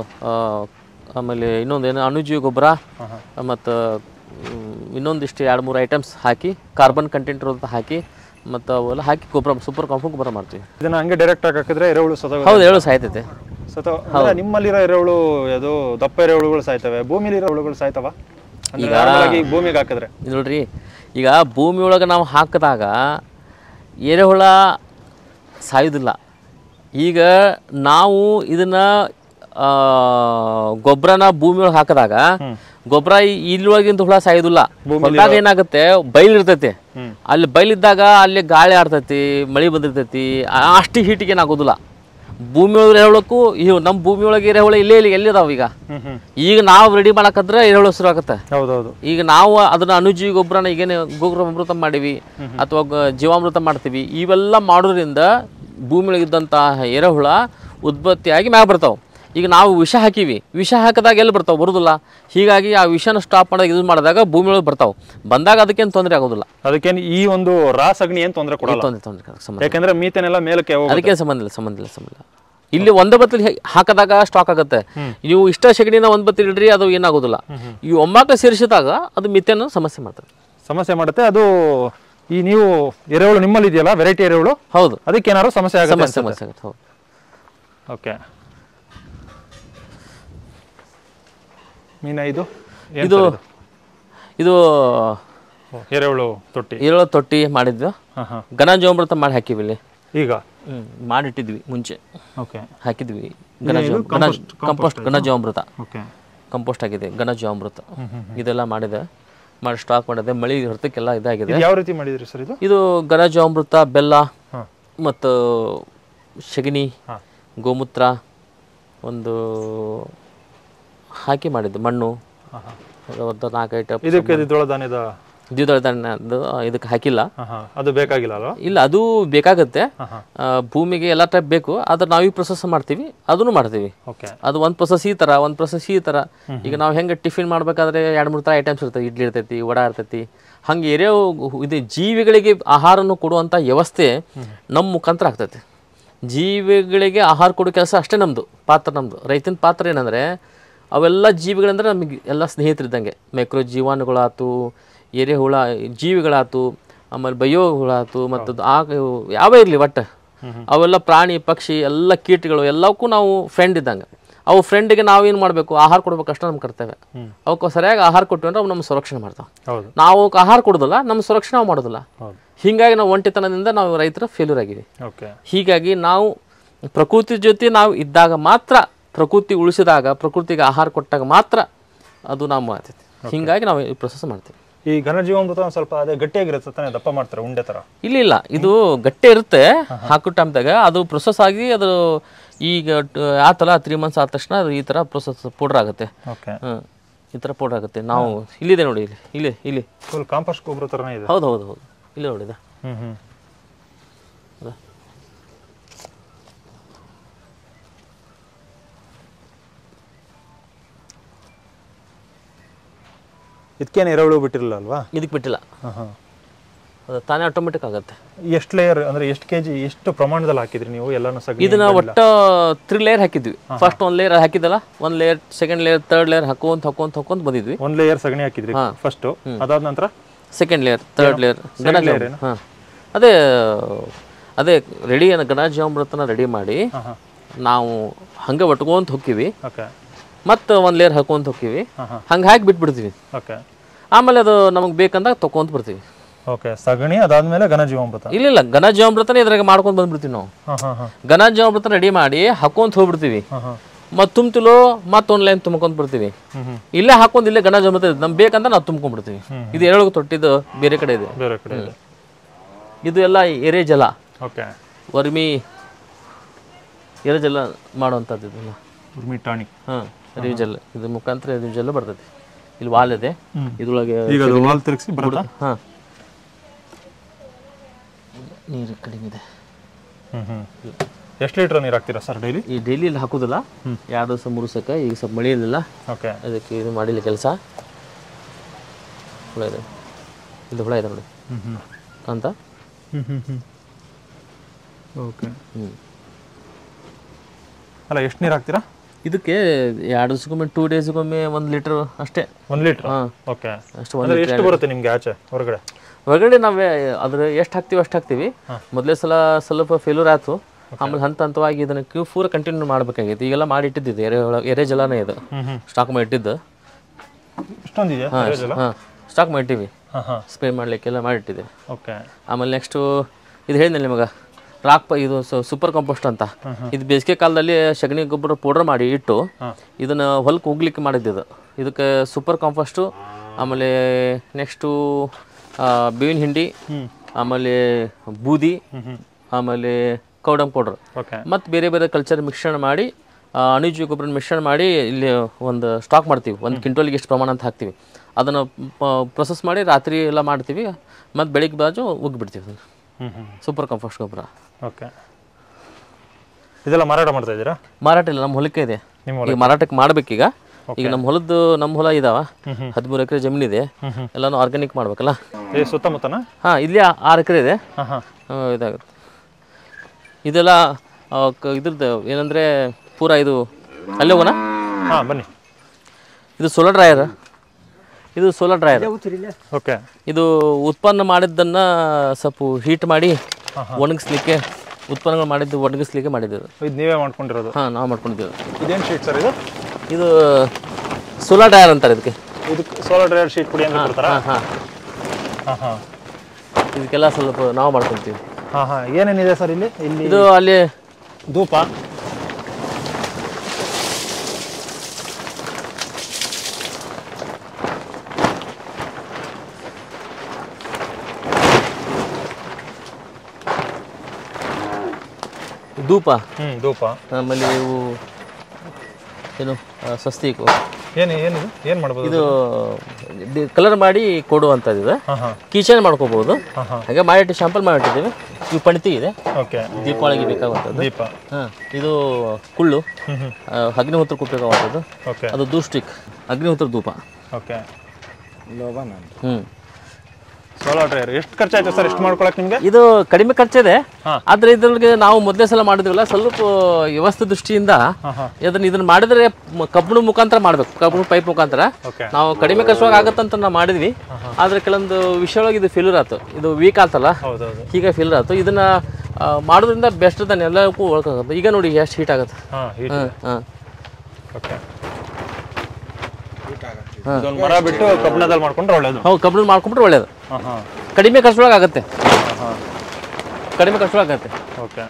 ಆಮೇಲೆ ಇನ್ನೊಂದೇನು ಅಣುಜೀವಿ ಗೊಬ್ಬರ ಮತ್ತು ಇನ್ನೊಂದಿಷ್ಟು ಎರಡು ಮೂರು ಐಟಮ್ಸ್ ಹಾಕಿ ಕಾರ್ಬನ್ ಕಂಟೆಂಟ್ ಇರೋದು ಹಾಕಿ ಮತ್ತು ಅವೆಲ್ಲ ಹಾಕಿ ಗೊಬ್ಬರ ಸೂಪರ್ ಕಾಂಪೌಂಡ್ ಗೊಬ್ಬರ ಮಾಡ್ತೀವಿ ಇದನ್ನ ಹಂಗೆ ಡೈರೆಕ್ಟ್ ಆಗಿ ಹಾಕಿದ್ರೆ ಎರೆಹುಳು ಸತ ಹೌದು ಹೇಳು ಸಾಯ್ತೈತೆ ಸತ ಅಂದ್ರೆ ನಿಮ್ಮಲ್ಲಿರೋ ಎರೆಹುಳು ಅದು ದಪ್ಪ ಎರೆಹುಳುಗಳು ಸಾಯ್ತವೆ ಭೂಮಿಲಿರೋ ಹುಳುಗಳು ಸಾಯ್ತವ ಅಂದ್ರೆ normal ಆಗಿ ಭೂಮಿಗೆ ಹಾಕಿದ್ರೆ ಇದು ನೋಡ್ರಿ ಈಗ ಭೂಮಿ ಒಳಗೆ ನಾವು ಹಾಕಿದಾಗ ಎರೆಹುಳ ಸಾಯೋದಿಲ್ಲ ಈಗ ನಾವು ಇದನ್ನ ಆ, ಗೊಬ್ಬರನ ಭೂಮಿ ಒಳಗೆ ಹಾಕಿದಾಗ ಗೊಬ್ಬರ ಇಲ್ಲೊಳಗಿಂದ ಹುಳ ಸಾಯೋದಿಲ್ಲ ಹೊಲದಾಗ ಏನಾಗುತ್ತೆ ಬಯಲಿರ್ತೈತಿ ಹ್ಮ್. ಅಲ್ಲಿ ಬಯಲಿದ್ದಾಗ ಅಲ್ಲಿ ಗಾಳಿ ಆಡ್ತೈತಿ ಮಳೆ ಬಂದಿರ್ತೈತಿ ಆ- ಅಷ್ಟು ಹೀಟಿಗೆ ಏನಾಗೋದಿಲ್ಲ ಭೂಮಿ ಒಳಗೆ ಎರೆಹುಳಕ್ಕೂ ಇವು ನಮ್ಮ ಭೂಮಿ ಒಳಗೆ ಎರೆಹುಳ ಇಲ್ಲೇ ಇಲ್ಲಿ ಎಲ್ಲಿದಾವ ಈಗ ಹ್ಮ್ ಹ್ಮ್ ಈಗ ನಾವು ರೆಡಿ ಮಾಡಕಂದ್ರೆ ಎರೆಹುಳ ಶುರು ಆಗತ್ತೆ ಹೌದೌದು ಈಗ ನಾವು ಅದನ್ನ ಅನುಜೀವಿ ಗೊಬ್ಬರನ ಈಗೇನು ಗೋಗ್ರ ಅಮೃತ ಮಾಡೀವಿ ಅಥವಾ ಗ- ಜೀವಾಮೃತ ಮಾಡ್ತೀವಿ ಇವೆಲ್ಲ ಮಾಡೋದ್ರಿಂದ ಭೂಮಿ ಒಳಗಿದ್ದಂತಹ ಎರೆಹುಳ ಉತ್ಪತ್ತಿಯಾಗಿ ಮ್ಯಾಗ ಬರ್ತಾವೆ ಈಗ ನಾವು ವಿಷ ಹಾಕಿವಿ ವಿಷ ಹಾಕಿದಾಗ ಎಲ್ಲಿ ಬರ್ತಾವೆ ಬರೋದಿಲ್ಲ ಹೀಗಾಗಿ ಆ ವಿಷನ ಸ್ಟಾಪ್ ಮಾಡೋಕೆ ಯೂಸ್ ಮಾಡಿದಾಗ ಭೂಮಿ ಒಳಗೆ ಬರ್ತಾವೆ ಬಂದಾಗ ಅದಕ್ಕೇನು ತೊಂದರೆ ಆಗೋದಿಲ್ಲ ಅದಕ್ಕೇನು ಈ ಒಂದು ರಾಸ್ ಅಗ್ನಿ ಏನ್ ತೊಂದರೆ ಕೊಡಲ್ಲ ತೊಂದರೆ ತೊಂದರೆ ಸಂಬಂಧ ಯಾಕಂದ್ರೆ ಮೀಥೇನ್ ಎಲ್ಲ ಮೇಲಕ್ಕೆ ಹೋಗುತ್ತೆ ಅದಕ್ಕೆ ಸಂಬಂಧ ಇಲ್ಲ ಸಂಬಂಧ ಇಲ್ಲ ಸಂಬಂಧ ಇಲ್ಲ ಇಲ್ಲಿ ಒಂದೇ ಬತ್ತಲಿ ಹಾಕಿದಾಗ ಸ್ಟಾಕ್ ಆಗುತ್ತೆ ನೀವು ಇಷ್ಟ ಸಗಣಿನ ಒಂದು ಬತ್ತಲಿ ಇಡ್ರಿ ಅದು ಏನಾಗೋದಿಲ್ಲ ಈ ಒಂಬಾಕ ಸೇರಿಸಿದಾಗ ಅದು ಮಿಥೇನು ಸಮಸ್ಯೆ ಮಾಡ್ತದೆ ಸಮಸ್ಯೆ ಮಾಡುತ್ತೆ ಅದು ಈ ನೀವು ಎರೆಹುಳು ನಿಮ್ಮಲ್ಲಿ ಇದೆಯಲ್ಲ ವೆರೈಟಿ ಎರೆಹುಳು ಹೌದು ಅದಕ್ಕೆ ಏನಾದ್ರು ಸಮಸ್ಯೆ ಆಗುತ್ತೆ ಸಮಸ್ಯೆ ಸಮಸ್ಯೆ ಆಗುತ್ತೆ ಹೌದು ಓಕೆ ಮೀನ ಇದು ಏನ್ ಇದು sir ಇದು? ಇದು ಓ, ಎರೆಹುಳು ತೊಟ್ಟಿ ಈರುಳ್ಳಿ ತೊಟ್ಟಿ ಮಾಡಿದ್ವಿ ಹಾ ಹಾ ಘನ ಜೀವಾಮೃತ ಮಾಡಿ ಹಾಕಿವಿ ಇಲ್ಲಿ ಈಗ ಮಾಡಿಟ್ಟಿದ್ವಿ ಮುಂಚೆ ಓಕೆ ಹಾಕಿದ್ವಿ ಘನ ಜೀವ ಘನ ಕಂಪೋಸ್ಟ್ ಘನ ಜೀವಾಮೃತ ಓಕೆ ಕಂಪೋಸ್ಟ್ ಆಗಿದೆ ಘನ ಜೀವಾಮೃತ ಇದೆಲ್ಲ ಮಾಡಿದೆ ಮಾಡಿ ಸ್ಟಾಕ್ ಮಾಡಿದೆ ಮಳೆ ಹೊರತಕ್ಕೆಲ್ಲ ಇದಾಗಿದೆ ಇದು ಯಾವ ರೀತಿ ಮಾಡಿದ್ರಿ ಸರ್ ಇದು ಇದು ಘನ ಜೀವಾಮೃತ ಬೆಲ್ಲ ಹಾ ಮತ್ತು ಸಗಣಿ ಹಾ ಗೋಮೂತ್ರ ಒಂದು ಹಾಕಿ ಮಾಡಿದ್ದು ಮಣ್ಣು ಹಾ ಹಾ ಒಂದು ನಾಲ್ಕು ಐಟಮ್ ಇದಕ್ಕೆ ದ್ವಿದಳ ಧಾನ್ಯದ ದ್ವಿದಳ ಧಾನ್ಯದ್ದು ಇದಕ್ಕೆ ಹಾಕಿಲ್ಲ ಹಾ ಹಾ ಅದು ಬೇಕಾಗಿಲ್ಲ ಅಲ್ವಾ ಇಲ್ಲ ಅದು ಬೇಕಾಗುತ್ತೆ ಹಾ ಹಾ ಆ, ಭೂಮಿಗೆ ಎಲ್ಲ ಟೈಪ್ ಬೇಕು ಆದ್ರೆ ನಾವು ಈ ಪ್ರೊಸೆಸ್ ಮಾಡ್ತೀವಿ ಅದನ್ನು ಮಾಡ್ತೀವಿ ಓಕೆ ಅದು ಒಂದು ಪ್ರೊಸೆಸ್ ಈ ಥರ ಒಂದು ಪ್ರೊಸೆಸ್ ಈ ಥರ ಈಗ ನಾವು ಹೆಂಗೆ ಟಿಫಿನ್ ಮಾಡ್ಬೇಕಾದ್ರೆ ಎರಡು ಮೂರು ಥರ ಐಟಮ್ಸ್ ಇರ್ತವೆ ಇಡ್ಲಿ ಇರ್ತೈತಿ ವಡ ಇರ್ತೈತಿ ಹಂಗೆ ಎರೆ ಇದು ಜೀವಿಗಳಿಗೆ ಆಹಾರವನ್ನು ಕೊಡುವಂಥ ವ್ಯವಸ್ಥೆ ನಮ್ಮ ಮುಖಾಂತರ ಆಗ್ತೈತಿ ಜೀವಿಗಳಿಗೆ ಆಹಾರ ಕೊಡೋ ಕೆಲಸ ಅಷ್ಟೇ ನಮ್ಮದು ಪಾತ್ರ ನಮ್ಮದು ರೈತನ ಪಾತ್ರ ಏನಂದರೆ ಅವೆಲ್ಲ ಜೀವಿಗಳಂದ್ರೆ ನಮಗೆ ಎಲ್ಲ ಸ್ನೇಹಿತರಿದ್ದಂಗೆ ಮೈಕ್ರೋ ಜೀವಾಣುಗಳಾತು ಎರೆಹುಳ ಜೀವಿಗಳಾತು ಆಮೇಲೆ ಬಯೋ ಹುಳ ಆತು ಮತ್ತು ಆ ಯಾವೇ ಇರಲಿ ಒಟ್ಟು ಅವೆಲ್ಲ ಪ್ರಾಣಿ ಪಕ್ಷಿ ಎಲ್ಲ ಕೀಟಗಳು ಎಲ್ಲಕ್ಕೂ ನಾವು ಫ್ರೆಂಡ್ ಇದ್ದಂಗೆ ಅವು ಫ್ರೆಂಡಿಗೆ ನಾವೇನು ಮಾಡಬೇಕು ಆಹಾರ ಕೊಡ್ಬೇಕು ಅಷ್ಟೇ ನಮ್ಮ ಕರ್ತವ್ಯ ಅವಕ್ಕೆ ಸರಿಯಾಗಿ ಆಹಾರ ಕೊಟ್ಟು ಅಂದ್ರೆ ಅವು ನಮ್ಮ ಸಂರಕ್ಷಣೆ ಮಾಡ್ತಾವೆ ಹೌದು ನಾವು ಅವಕ್ಕೆ ಆಹಾರ ಕೊಡೋದಿಲ್ಲ ನಮ್ಮ ಸುರಕ್ಷಣೆ ನಾವು ಮಾಡೋದಿಲ್ಲ ಹೌದು ಹೀಗಾಗಿ ನಾವು ಒಂಟಿತನದಿಂದ ನಾವು ರೈತರು ಫೇಲ್ಯೂರ್ ಆಗಿವಿ ಓಕೆ ಹೀಗಾಗಿ ನಾವು ಪ್ರಕೃತಿ ಜೊತೆ ನಾವು ಇದ್ದಾಗ ಮಾತ್ರ ಪ್ರಕೃತಿ ಉಳಿಸಿದಾಗ ಪ್ರಕೃತಿಗೆ ಆಹಾರ ಕೊಟ್ಟಾಗ ಮಾತ್ರ ಅದು ನಾವು ಮಾಡ್ತೈತಿ ಹೀಗಾಗಿ ನಾವು ಈ ಪ್ರೊಸೆಸ್ ಮಾಡ್ತೀವಿ ಈ ಘನಜೀವಾಮೃತ ಒಂದ್ ಸ್ವಲ್ಪ ಅದೇ ಗಟ್ಟಿಯಾಗಿರುತ್ತೆ ತಾನೇ ದಪ್ಪ ಮಾಡ್ತಾರೆ ಉಂಡೆ ತರ ಇಲ್ಲ ಇಲ್ಲ ಇದು ಗಟ್ಟಿ ಇರುತ್ತೆ ಹಾಕೋ ಟೈಮ್ದಾಗ ಅದು ಪ್ರೊಸೆಸ್ ಆಗಿ ಅದು ಈಗ ಆ ಥರ ತ್ರೀ ಮಂತ್ಸ್ ಆದ ತಕ್ಷಣ ಅದು ಈ ಥರ ಪ್ರೊಸೆಸ್ ಪೌಡ್ರ್ ಆಗುತ್ತೆ ಓಕೆ ಹಾಂ ಈ ಥರ ಪೌಡ್ರ್ ಆಗುತ್ತೆ ನಾವು ಇಲ್ಲಿದೆ ನೋಡಿ ಇಲ್ಲಿ ಇಲ್ಲಿ ಇಲ್ಲಿ ಫುಲ್ ಕಾಂಪೋಸ್ಟ್ ಗೊಬ್ಬರ ತರನೇ ಇದೆ ಹೌದು ಹೌದು ಹೌದು ಇಲ್ಲಿ ನೋಡಿದ ಹ್ಮ್ ಹ್ಮ್ ಇದಕ್ಕೇನು ಎರೆಹುಳು ಬಿಟ್ಟಿರಲ್ಲ ಅಲ್ವಾ ಇದಕ್ಕೆ ಬಿಟ್ಟಿಲ್ಲ ಹಾಂ ಹಾಂ ಅದು ತಾನೇ ಆಟೋಮೆಟಿಕ್ ಆಗುತ್ತೆ ಎಷ್ಟು ಲೇಯರ್ ಅಂದ್ರೆ ಎಷ್ಟು ಕೆಜಿ ಎಷ್ಟು ಪ್ರಮಾಣದಲ್ಲಿ ಹಾಕಿದ್ರಿ ನೀವು ಎಲ್ಲಾನು ಸಗಣಿ ಇದನ್ನ ಒಟ್ಟು ತ್ರೀ ಲೇಯರ್ ಹಾಕಿದ್ವಿ ಫಸ್ಟ್ ಒಂದು ಲೇಯರ್ ಹಾಕಿದಲ್ಲ ಒಂದು layer second layer third layer ಹಾಕೊಂತ ಹಾಕೊಂತ ಹಾಕೊಂತ ಬಂದಿದ್ವಿ ಒಂದ್ ಲೇಯರ್ ಸಗಣಿ ಹಾಕಿದ್ರಿ ಫಸ್ಟ್ ಅದಾದ ನಂತರ ಸೆಕೆಂಡ್ ಲೇಯರ್ ತರ್ಡ್ ಲೇಯರ್ ಗಣಜ ಹಾಂ ಅದೇ ಅದೇ ರೆಡಿ ಗಣಜಾಮೃತನ ರೆಡಿ ಮಾಡಿ ಹಾಂ ಹಾಂ ನಾವು ಹಂಗೆ ಒಟ್ಕೊಂತ ಹೋಗ್ತೀವಿ ಓಕೆ ಮತ್ತು ಒಂದು ಲೇಯರ್ ಹಾಕೊಂತ ಹೋಗ್ತೀವಿ ಹಾಂ ಹಾಂ ಹಂಗೆ ಹಾಕಿ ಬಿಟ್ಬಿಡ್ತೀವಿ ಓಕೆ ಆಮೇಲೆ ಅದು ನಮಗೆ ಬೇಕಂದಾಗ ತೊಗೊಂತ ಬರ್ತೀವಿ ಓಕೆ ಸಗಣಿ ಅದಾದ್ಮೇಲೆ ಘನಜೀವಾಮೃತ ಇಲ್ಲ ಇಲ್ಲ ಗಣಜಾಮೃತನ ಇದ್ರಾಗ ಮಾಡ್ಕೊಂಡು ಬಂದ್ಬಿಡ್ತೀವಿ ನಾವು ಹಾಂ ಹಾಂ ಹಾಂ ಗಣಜಾಮೃತ ರೆಡಿ ಮಾಡಿ ಹಾಕೊಂತ ಹೋಗ್ಬಿಡ್ತೀವಿ ಹಾಂ ಹಾಂ ಮತ್ತು ತುಂಬ್ತಿಲೋ ಮತ್ತೊಂದು ಲೈನ್ ತುಂಬ್ಕೊಂತ ಬರ್ತೀವಿ ಹ್ಮ್ ಹ್ಮ್ ಇಲ್ಲೇ ಹಾಕೊಂಡು ಇಲ್ಲೇ ಗಣ ಜಮತ ನಮ್ಗೆ ಬೇಕಂತ ನಾವು ತುಂಬ್ಕೊಂಡ್ಬಿಡ್ತೀವಿ ಇದು ಎರಡು ತೊಟ್ಟಿದ್ದು ಬೇರೆ ಕಡೆ ಇದೆ ಬೇರೆ ಕಡೆ ಇದೆ ಇದು ಎಲ್ಲ ಎರೆ ಜಲ ಓಕೆ ವರ್ಮಿ ಎರೆ ಜಲ ಮಾಡುವಂಥದ್ದು ಇದೆಲ್ಲ ಉರ್ಮಿ ಟಾಣಿಕ್ ಹಾಂ ಎರೆ ಜಲ ಇದು ಮುಖಾಂತರ ಎರೆ ಜಲ ಬರ್ತೈತಿ ಇಲ್ಲಿ ವಾಲ್ ಇದೆ ಇದ್ರೊಳಗೆ ಈಗ ಅದು ವಾಲ್ ತಿರುಗಿಸಿ ಬರುತ್ತಾ ಹಾಂ ನೀರು ಕಡಿಮೆ ಇದೆ ಹ್ಮ್ ಹ್ಮ್ ಎಷ್ಟು ಲೀಟರ್ ನೀರು ಹಾಕ್ತೀರಾ ಸರ್ ಡೈಲಿ ಈ ಡೈಲಿ ಇಲ್ಲಿ ಹಾಕೋದಿಲ್ಲ ಎರಡು ದಿವಸ ಮೂರು ದಿವಸಕ್ಕೆ ಈಗ ಸ್ವಲ್ಪ ಮಳೆ ಇರಲಿಲ್ಲ ಓಕೆ ಅದಕ್ಕೆ ಇದು ಮಾಡಿಲ್ಲ ಕೆಲಸ ಹುಳ ಇದೆ ಇದು ಹುಳ ಇದೆ ನೋಡಿ ಹ್ಮ್ ಹ್ಮ್ ಅಂತ ಹ್ಮ್ ಹ್ಮ್ ಹ್ಮ್ ಓಕೆ ಹ್ಞೂ ಅಲ್ಲ ಎಷ್ಟು ನೀರು ಹಾಕ್ತೀರಾ ಇದಕ್ಕೆ ಎರಡು ದಿವಸಕ್ಕೊಮ್ಮೆ ಟೂ ಡೇಸ್ಗೊಮ್ಮೆ ಒಂದು ಲೀಟ್ರ್ ಅಷ್ಟೇ ಒಂದು ಲೀಟ್ರ್ ಹಾಂ ಓಕೆ ಅಷ್ಟು ಒಂದು ಅಂದ್ರೆ ಎಷ್ಟು ಬರುತ್ತೆ ನಿಮ್ಗೆ ಆಚೆ ಹೊರಗಡೆ ಹೊರಗಡೆ ನಾವೇ ಅದ್ರ ಎಷ್ಟು ಹಾಕ್ತೀವಿ ಅಷ್ಟು ಹಾಕ್ತೀವಿ ಮೊದಲೇ ಸಲ ಸ್ವಲ್ಪ ಫೇಲ್ಯೂರ್ ಆಯ್ತು ಆಮೇಲೆ ಹಂತ ಹಂತವಾಗಿ ಇದನ್ನು ಕ್ಯೂ ಪೂರ ಕಂಟಿನ್ಯೂ ಮಾಡಬೇಕಾಗೈತಿ ಈಗೆಲ್ಲ ಮಾಡಿ ಇಟ್ಟಿದ್ದಿದ್ದು ಎರೆ ಒಳ- ಎರೆ ಜಲನೇ ಇದು ಹ್ಮ್ ಹ್ಮ್ ಸ್ಟಾಕ್ ಮಾಡಿ ಇಟ್ಟಿದ್ದು ಇಷ್ಟೊಂದಿದೆಯಾ ಜಲ ಹಾಂ ಸ್ಟಾಕ್ ಮಾಡಿಟ್ಟಿವಿ ಹಾಂ ಹಾಂ ಸ್ಪ್ರೇ ಮಾಡಲಿಕ್ಕೆಲ್ಲ ಮಾಡಿಟ್ಟಿದೆ ಓಕೆ ಆಮೇಲೆ ನೆಕ್ಸ್ಟು ಇದು ಹೇಳಿದ್ನಲ್ಲ ನಿಮಗೆ ರಾಕ್ ಪ ಇದು ಸೂಪರ್ ಕಾಂಪೋಸ್ಟ್ ಅಂತ ಇದು ಬೇಸಿಗೆ ಕಾಲದಲ್ಲಿ ಸಗಣಿ ಗೊಬ್ಬರ ಪೌಡರ್ ಮಾಡಿ ಇಟ್ಟು ಹಾಂ. ಇದನ್ನು ಹೊಲಕ್ಕೆ ಹೋಗ್ಲಿಕ್ಕೆ ಮಾಡಿದ್ದು ಇದಕ್ಕೆ ಸೂಪರ್ ಕಾಂಪೋಸ್ಟು ಆಮೇಲೆ ನೆಕ್ಸ್ಟು ಬೇವಿನ ಹಿಂಡಿ ಆಮೇಲೆ ಬೂದಿ ಆಮೇಲೆ ಕೌಡಂ ಪೌಡ್ರ್ ಓಕೆ ಮತ್ತು ಬೇರೆ ಬೇರೆ ಕಲ್ಚರ್ ಮಿಶ್ರಣ ಮಾಡಿ ಆ, ಅಣುಜೀವಿ ಗೊಬ್ಬರ ಮಿಶ್ರಣ ಮಾಡಿ ಇಲ್ಲಿ ಒಂದು ಸ್ಟಾಕ್ ಮಾಡ್ತೀವಿ ಒಂದು ಕ್ವಿಂಟೋಲಿಗೆ ಎಷ್ಟು ಪ್ರಮಾಣ ಅಂತ ಹಾಕ್ತೀವಿ ಅದನ್ನು ಪ್ರೊಸೆಸ್ ಮಾಡಿ ರಾತ್ರಿ ಎಲ್ಲ ಮಾಡ್ತೀವಿ ಮತ್ತು ಬೆಳಿಗ್ಗೆ ಬಾಜು ಉಗ್ಬಿಡ್ತೀವಿ ಅದನ್ನು ಹ್ಮ್ ಹ್ಮ್ ಸೂಪರ್ ಕಂಫೋಸ್ಟ್ ಗೊಬ್ಬರ ಓಕೆ ಇದೆಲ್ಲ ಮಾರಾಟ ಮಾಡ್ತಾ ಇದ್ದೀರಾ ಮಾರಾಟ ಇಲ್ಲ ನಮ್ಮ ಹೊಲಕ್ಕೆ ಇದೆ ನಿಮ್ಮ ಈಗ ಮಾರಾಟಕ್ಕೆ ಮಾಡ್ಬೇಕೀಗ ಈಗ ನಮ್ಮ ಹೊಲದ್ದು ನಮ್ಮ ಹೊಲ ಇದಾವ ಹದಿಮೂರು ಎಕರೆ ಜಮೀನಿದೆ ಎಲ್ಲಾನು ಆರ್ಗ್ಯಾನಿಕ್ ಮಾಡ್ಬೇಕಲ್ಲ ಏ ಸುತ್ತಮುತ್ತನ ಹಾಂ ಇಲ್ಲಿ ಆ- ಆರು ಎಕರೆ ಇದೆ ಹಾಂ ಹಾಂ ಆ, ಇದಾಗುತ್ತೆ ಇದೆಲ್ಲ ಆ, ಕ- ಇದ್ರದ್ದು ಏನಂದರೆ ಪೂರ ಇದು ಅಲ್ಲೇ ಹೋಗೋಣ ಹಾಂ ಬನ್ನಿ ಇದು ಸೋಲಾರ್ ಡ್ರೈಯರ್ ಇದು ಸೋಲಾರ್ ಡ್ರೈಯರ್ ಓಕೆ ಇದು ಉತ್ಪನ್ನ ಮಾಡಿದ್ದನ್ನು ಸ್ವಲ್ಪ ಹೀಟ್ ಮಾಡಿ ಒಣಗಿಸ್ಲಿಕ್ಕೆ ಉತ್ಪನ್ನಗಳು ಮಾಡಿದ್ದು ಒಣಗಿಸ್ಲಿಕ್ಕೆ ಮಾಡಿದ್ದು ಇದು ನೀವೇ ಮಾಡ್ಕೊಂಡಿರೋದು ಹಾಂ ನಾವು ಮಾಡ್ಕೊಂಡಿದ್ದೇವೆ ಇದೇನು ಶೀಟ್ ಸರ್ ಇದು ಇದು ಸೋಲಾರ್ ಡ್ರೈಯರ್ ಅಂತಾರೆ ಇದಕ್ಕೆ ಇದಕ್ಕೆ ಸೋಲಾರ್ ಡ್ರೈವರ್ ಶೀಟ್ ಪುಡಿ ಅಂತ ಕೊಡ್ತಾರಾ ಹಾಂ ಹಾಂ ಹಾಂ ಹಾಂ ಇದಕ್ಕೆಲ್ಲ ಸ್ವಲ್ಪ ನಾವು ಮಾಡ್ಕೊತೀವಿ ಹಾಂ ಹಾಂ ಏನೇನಿದೆ ಸರ್ ಇಲ್ಲಿ ಇಲ್ಲಿ ಇದು ಅಲ್ಲಿ ಧೂಪ ಧೂಪ ಹ್ಞೂ ಧೂಪ ಆಮೇಲೆ ಇವು ಏನು ಆ, ಸ್ವಸ್ತಿಕು ಏನು ಏನಿದು ಏನು ಮಾಡ್ಬೋದು ಇದು ಕಲರ್ ಮಾಡಿ ಕೊಡುವಂಥದ್ದು ಇದು ಹಾಂ ಹಾಂ ಕಿಚನ್ ಮಾಡ್ಕೋಬಹುದು ಹಾಂ ಹಾಂ ಹಾಗೆ ಮಾಡಿಟ್ಟು ಶಾಂಪಲ್ ಮಾಡಿಟ್ಟಿದ್ದೀವಿ ಇವು ಪಣಿತಿ ಇದೆ ಓಕೆ ದೀಪಾವಳಿಗೆ ಬೇಕಾಗುವಂಥದ್ದು ದೀಪ ಹಾಂ ಇದು ಕುಳ್ಳು ಹ್ಞೂ ಹ್ಞೂ ಆ, ಅಗ್ನಿಹೋತ್ರಕ್ಕೆ ಉಪಯೋಗವಾಗುವಂಥದ್ದು ಓಕೆ ಅದು ದೂಸ್ಟಿಕ್ ಅಗ್ನಿಹೋತ್ರ ಧೂಪ ಓಕೆ ಹ್ಞೂ ಸೋಲಾರ್ ಡ್ರೈಯರ್ ಎಷ್ಟು ಖರ್ಚಾಯ್ತು ಸರ್ ಎಷ್ಟು ಮಾಡ್ಕೊಳಕ್ಕೆ ನಿಮಗೆ ಇದು ಕಡಿಮೆ ಖರ್ಚಿದೆ ಹಾ. ಆದ್ರೆ ಇದ್ರೊಳಗೆ ನಾವು ಮೊದಲೇ ಸಲ ಮಾಡಿದ್ವಲ್ಲ ಸ್ವಲ್ಪ ವ್ಯವಸ್ಥೆ ದೃಷ್ಟಿಯಿಂದ ಹಾಂ ಹಾಂ ಇದನ್ನ ಇದನ್ನ ಮಾಡಿದ್ರೆ ಮ- ಕಬ್ಬಿಣ ಮುಖಾಂತರ ಮಾಡ್ಬೇಕು ಕಬ್ಬಿಣ ಪೈಪ್ ಮುಖಾಂತರ ಓಕೆ ನಾವು ಕಡಿಮೆ ಖರ್ಚುವಾಗಿ ಆಗತ್ತಂತ ನಾವು ಮಾಡಿದ್ವಿ ಆದ್ರೆ ಕೆಲವೊಂದು ವಿಷಯೊಳಗೆ ಇದು ಫೇಲ್ಯೂರ್ ಆಯ್ತು ಇದು ವೀಕ್ ಆತಲ್ಲ ಹೌದು ಹೌದು ಹೀಗೆ ಫೇಲ್ಯೂರ್ ಆಯ್ತು ಇದನ್ನ ಆ, ಮಾಡೋದ್ರಿಂದ ಬೆಸ್ಟ್ ತಾನೆ ಎಲ್ಲಕ್ಕೂ ಒಳಗಾಗುತ್ತೆ ಈಗ ನೋಡಿ ಎಷ್ಟು ಹೀಟ್ ಆಗುತ್ತೆ ಹಾಂ ಹೀಟ್ ಹಾಂ ಹಾಂ ಓಕೆ ಇದೊಂದು ಮರ ಬಿಟ್ಟು ಕಬ್ಬಿಣದಲ್ಲಿ ಮಾಡ್ಕೊಂಡ್ರೆ ಒಳ್ಳೇದು ಹೌದು ಕಬ್ಬಿಣ ಮಾಡ್ಕೊಂಡ್ರೆ ಒಳ್ಳೇದು ಹಾಂ ಹಾಂ ಕಡಿಮೆ ಖರ್ಚೊಳಗೆ ಆಗುತ್ತೆ ಹಾಂ ಹಾಂ ಕಡಿಮೆ ಖರ್ಚೊಳಗೆ ಆಗುತ್ತೆ ಓಕೆ